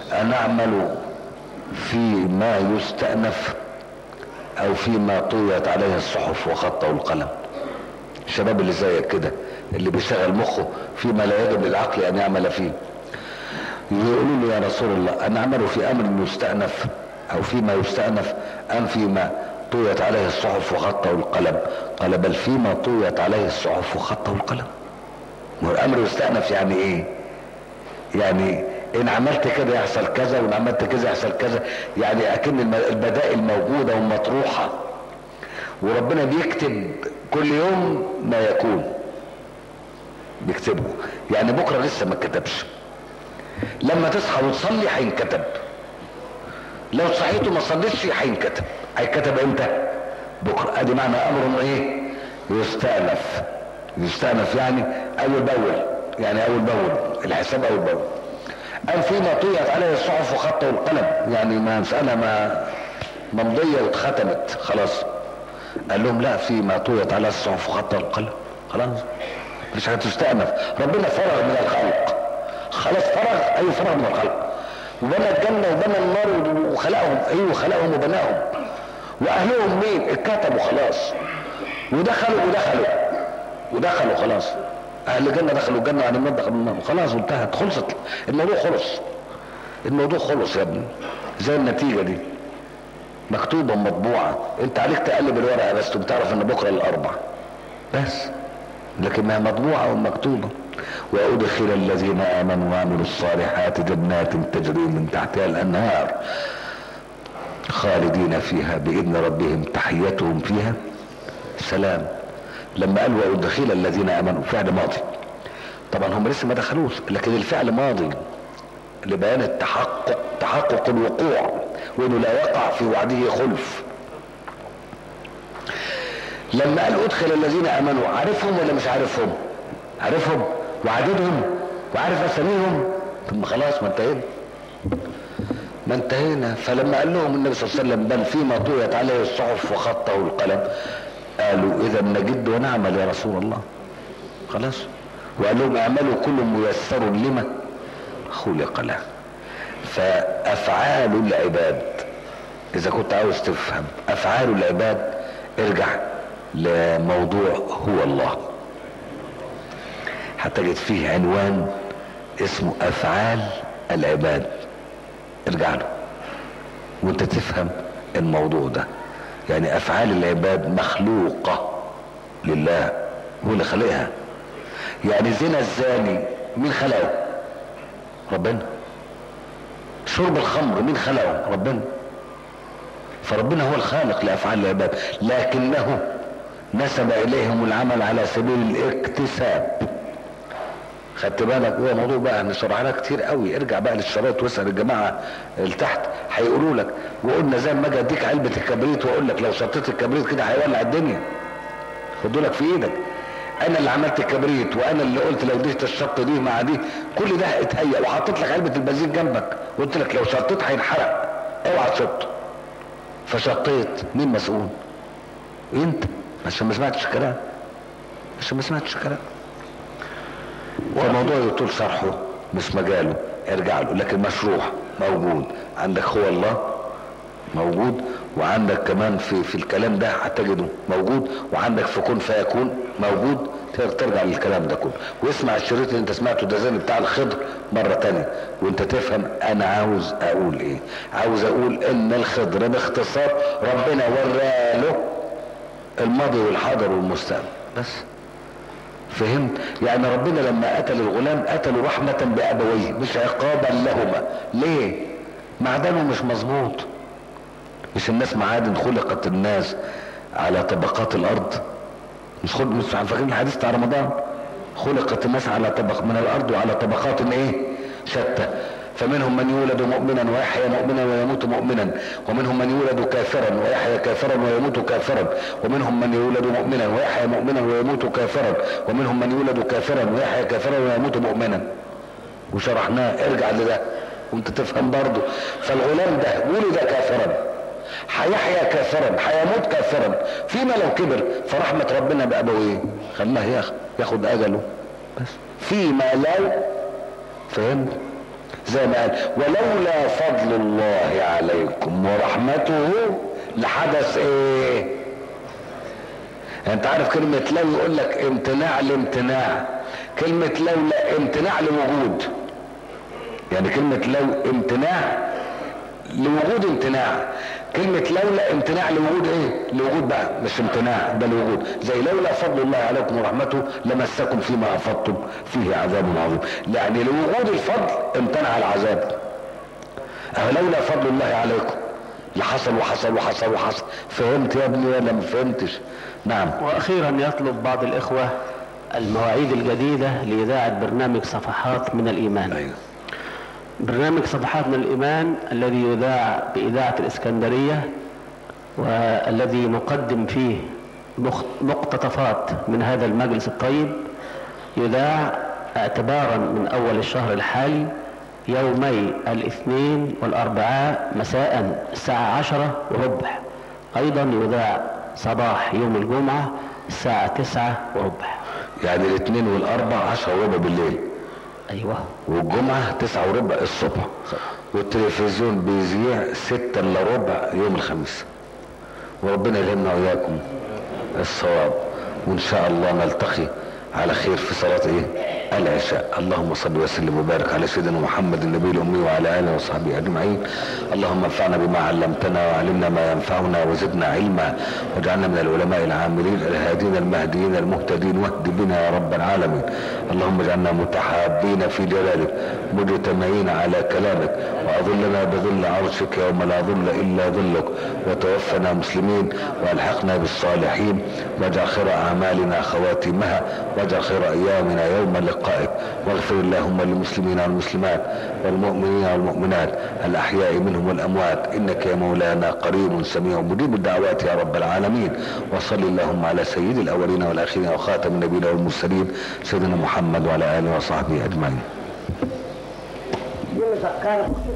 أن أعمل فيما يستأنف أو فيما طويت عليه الصحف وخطه القلم الشباب اللي زيك كده اللي بيشغل مخه فيما لا يجب للعقل أن يعمل فيه يقولوا له يا رسول الله أن أعمل في أمر يستأنف أو فيما يستأنف أم فيما طويت عليه الصحف وخطه القلم قال بل فيما طويت عليه الصحف وخطه القلم ما الأمر يستأنف يعني إيه يعني ان عملت كده يحصل كذا وان عملت كذا يحصل كذا يعني اكن البدائل موجودة ومطروحة وربنا بيكتب كل يوم ما يكون بيكتبه يعني بكرة لسه ما اتكتبش لما تصحى وتصلي هينكتب لو صحيت وما صليتش هينكتب هينكتب امتى بكرة ادي معنى امر ايه يستأنف يستأنف يعني اول باول يعني اول باول الحساب اول باول قال فيما طيت عليه الصحف وخطه القلم يعني ما مسألة ما ممضية واتختمت خلاص قال لهم لا فيما طيت عليه الصحف وخطه القلم خلاص مش هتستأنف ربنا فرغ من الخلق خلاص فرغ اي فرغ من الخلق وبنى الجنة وبنى النار وخلقهم ايوه خلقهم وبناهم واهلهم مين اتكتبوا خلاص ودخلوا ودخلوا ودخلوا خلاص اهل الجنه دخلوا الجنه وعن النار دخلوا النار خلاص انتهت خلصت الموضوع خلص الموضوع خلص يا ابني زي النتيجه دي مكتوبه مطبوعه انت عليك تقلب الورقه بس وبتعرف ان بكره الاربع بس لكن ما مطبوعه ومكتوبه وادخل الذين امنوا وعملوا الصالحات جنات تجري من تحتها الانهار خالدين فيها باذن ربهم تحيتهم فيها سلام لما قال وادخل الذين امنوا فعل ماضي طبعا هم لسه ما دخلوش لكن الفعل ماضي لبيان التحقق تحقق الوقوع وانه لا يقع في وعده خلف لما قال ادخل الذين امنوا عارفهم ولا مش عارفهم عارفهم وعددهم وعارف اساميهم ثم خلاص ما انتهينا ما انتهينا فلما قال لهم النبي صلى الله عليه وسلم بل فيما طويت عليه الصحف وخطه القلم قالوا اذا نجد ونعمل يا رسول الله خلاص وقال لهم اعملوا كل ميسر لما خلق له فافعال العباد اذا كنت عاوز تفهم افعال العباد ارجع لموضوع هو الله هتجد فيه عنوان اسمه افعال العباد ارجع له وانت تفهم الموضوع ده يعني افعال العباد مخلوقة لله هو اللي خلقها يعني زنا الزاني مين خلقه ربنا شرب الخمر مين خلقه ربنا فربنا هو الخالق لافعال العباد لكنه نسب اليهم العمل على سبيل الاكتساب خدت بالك هو موضوع بقى نشرح لك كتير قوي ارجع بقى للشرايط واسال الجماعه اللي تحت هيقولوا لك وقلنا زي ما اجي اديك علبه الكبريت واقول لك لو شطيت الكبريت كده هيولع الدنيا خدوا لك في ايدك انا اللي عملت الكبريت وانا اللي قلت لو ديت الشط دي مع دي كل ده اتهيأ وحطيت لك علبه البنزين جنبك وقلت لك لو شطيت هينحرق اوعى تشط فشطيت مين مسؤول انت عشان ما سمعتش الكلام عشان ما سمعتش الكلام والموضوع يطول شرحه مش مجاله ارجع له لكن مشروع موجود عندك هو الله موجود وعندك كمان في في الكلام ده هتجده موجود وعندك في كن فيكون موجود ترجع للكلام ده كله واسمع الشريط اللي انت سمعته ده زي بتاع الخضر مرة تانية وانت تفهم انا عاوز اقول ايه عاوز اقول ان الخضر باختصار ربنا وراله الماضي والحاضر والمستقبل بس فهمت يعني ربنا لما قتل الغلام قتله رحمة بأبويه مش عقابا لهما ليه معدنه مش مظبوط مش الناس معادن خلقت الناس على طبقات الارض مش خد مش فاكرين الحديث بتاع رمضان خلقت الناس على طبق من الارض وعلى طبقات ايه شتى فمنهم من يولد مؤمنا ويحيى مؤمنا ويموت مؤمنا ومنهم من يولد كافرا ويحيى كافرا ويموت كافرا ومنهم من يولد مؤمنا ويحيى مؤمنا ويموت كافرا ومنهم من يولد كافرا ويحيى كافرا ويموت مؤمنا وشرحناه ارجع لده وانت تفهم برضه فالغلام ده ولد كافرا هيحيا كافرا هيموت كافرا فيما لو كبر فرحمة ربنا بأبويه خلاه ياخد اجله بس فيما لو فهمت زي ما قال ولولا فضل الله عليكم ورحمته لحدث ايه انت عارف كلمة لو يقول لك امتناع الامتناع كلمة لولا امتناع لوجود يعني كلمة لو امتناع لوجود امتناع كلمة لولا امتناع لوجود ايه لوجود بقى مش امتناع ده لوجود زي لولا فضل الله عليكم ورحمته لمسكم فيما افضتم فيه عذاب عظيم يعني لوجود الفضل امتنع العذاب أه لولا فضل الله عليكم لحصل وحصل وحصل وحصل فهمت يا ابني ولا ما فهمتش نعم واخيرا يطلب بعض الاخوة المواعيد الجديدة لإذاعة برنامج صفحات من الإيمان ايوه برنامج صفحات من الإيمان الذي يذاع بإذاعة الإسكندرية والذي نقدم فيه مخ- مقتطفات من هذا المجلس الطيب يذاع اعتبارا من أول الشهر الحالي يومي الاثنين والأربعاء مساء الساعة عشرة وربع أيضا يذاع صباح يوم الجمعة الساعة تسعة وربع يعني الاثنين والاربع عشرة وربع بالليل أيوة والجمعة تسعة وربع الصبح والتلفزيون بيذيع ستة الا ربع يوم الخميس وربنا يلهمنا وإياكم الصواب وإن شاء الله نلتقي على خير في صلاة إيه؟ العشاء اللهم صل وسلم وبارك على سيدنا محمد النبي الأمي وعلى آله وصحبه أجمعين اللهم انفعنا بما علمتنا وعلمنا ما ينفعنا وزدنا علما واجعلنا من العلماء العاملين الهادين المهديين المهتدين واهد بنا يا رب العالمين اللهم اجعلنا متحابين في جلالك مجتمعين على كلامك وأظلنا بظل عرشك يوم لا ظل إلا ظلك وتوفنا مسلمين والحقنا بالصالحين واجعل خير أعمالنا خواتمها واجعل خير أيامنا يوم لقائك واغفر اللهم للمسلمين والمسلمات والمؤمنين والمؤمنات الأحياء منهم والأموات إنك يا مولانا قريب سميع مجيب الدعوات يا رب العالمين وصل اللهم على سيد الأولين والآخرين وخاتم النبيين والمرسلين سيدنا محمد وعلى آله وصحبه أجمعين يقول لك كان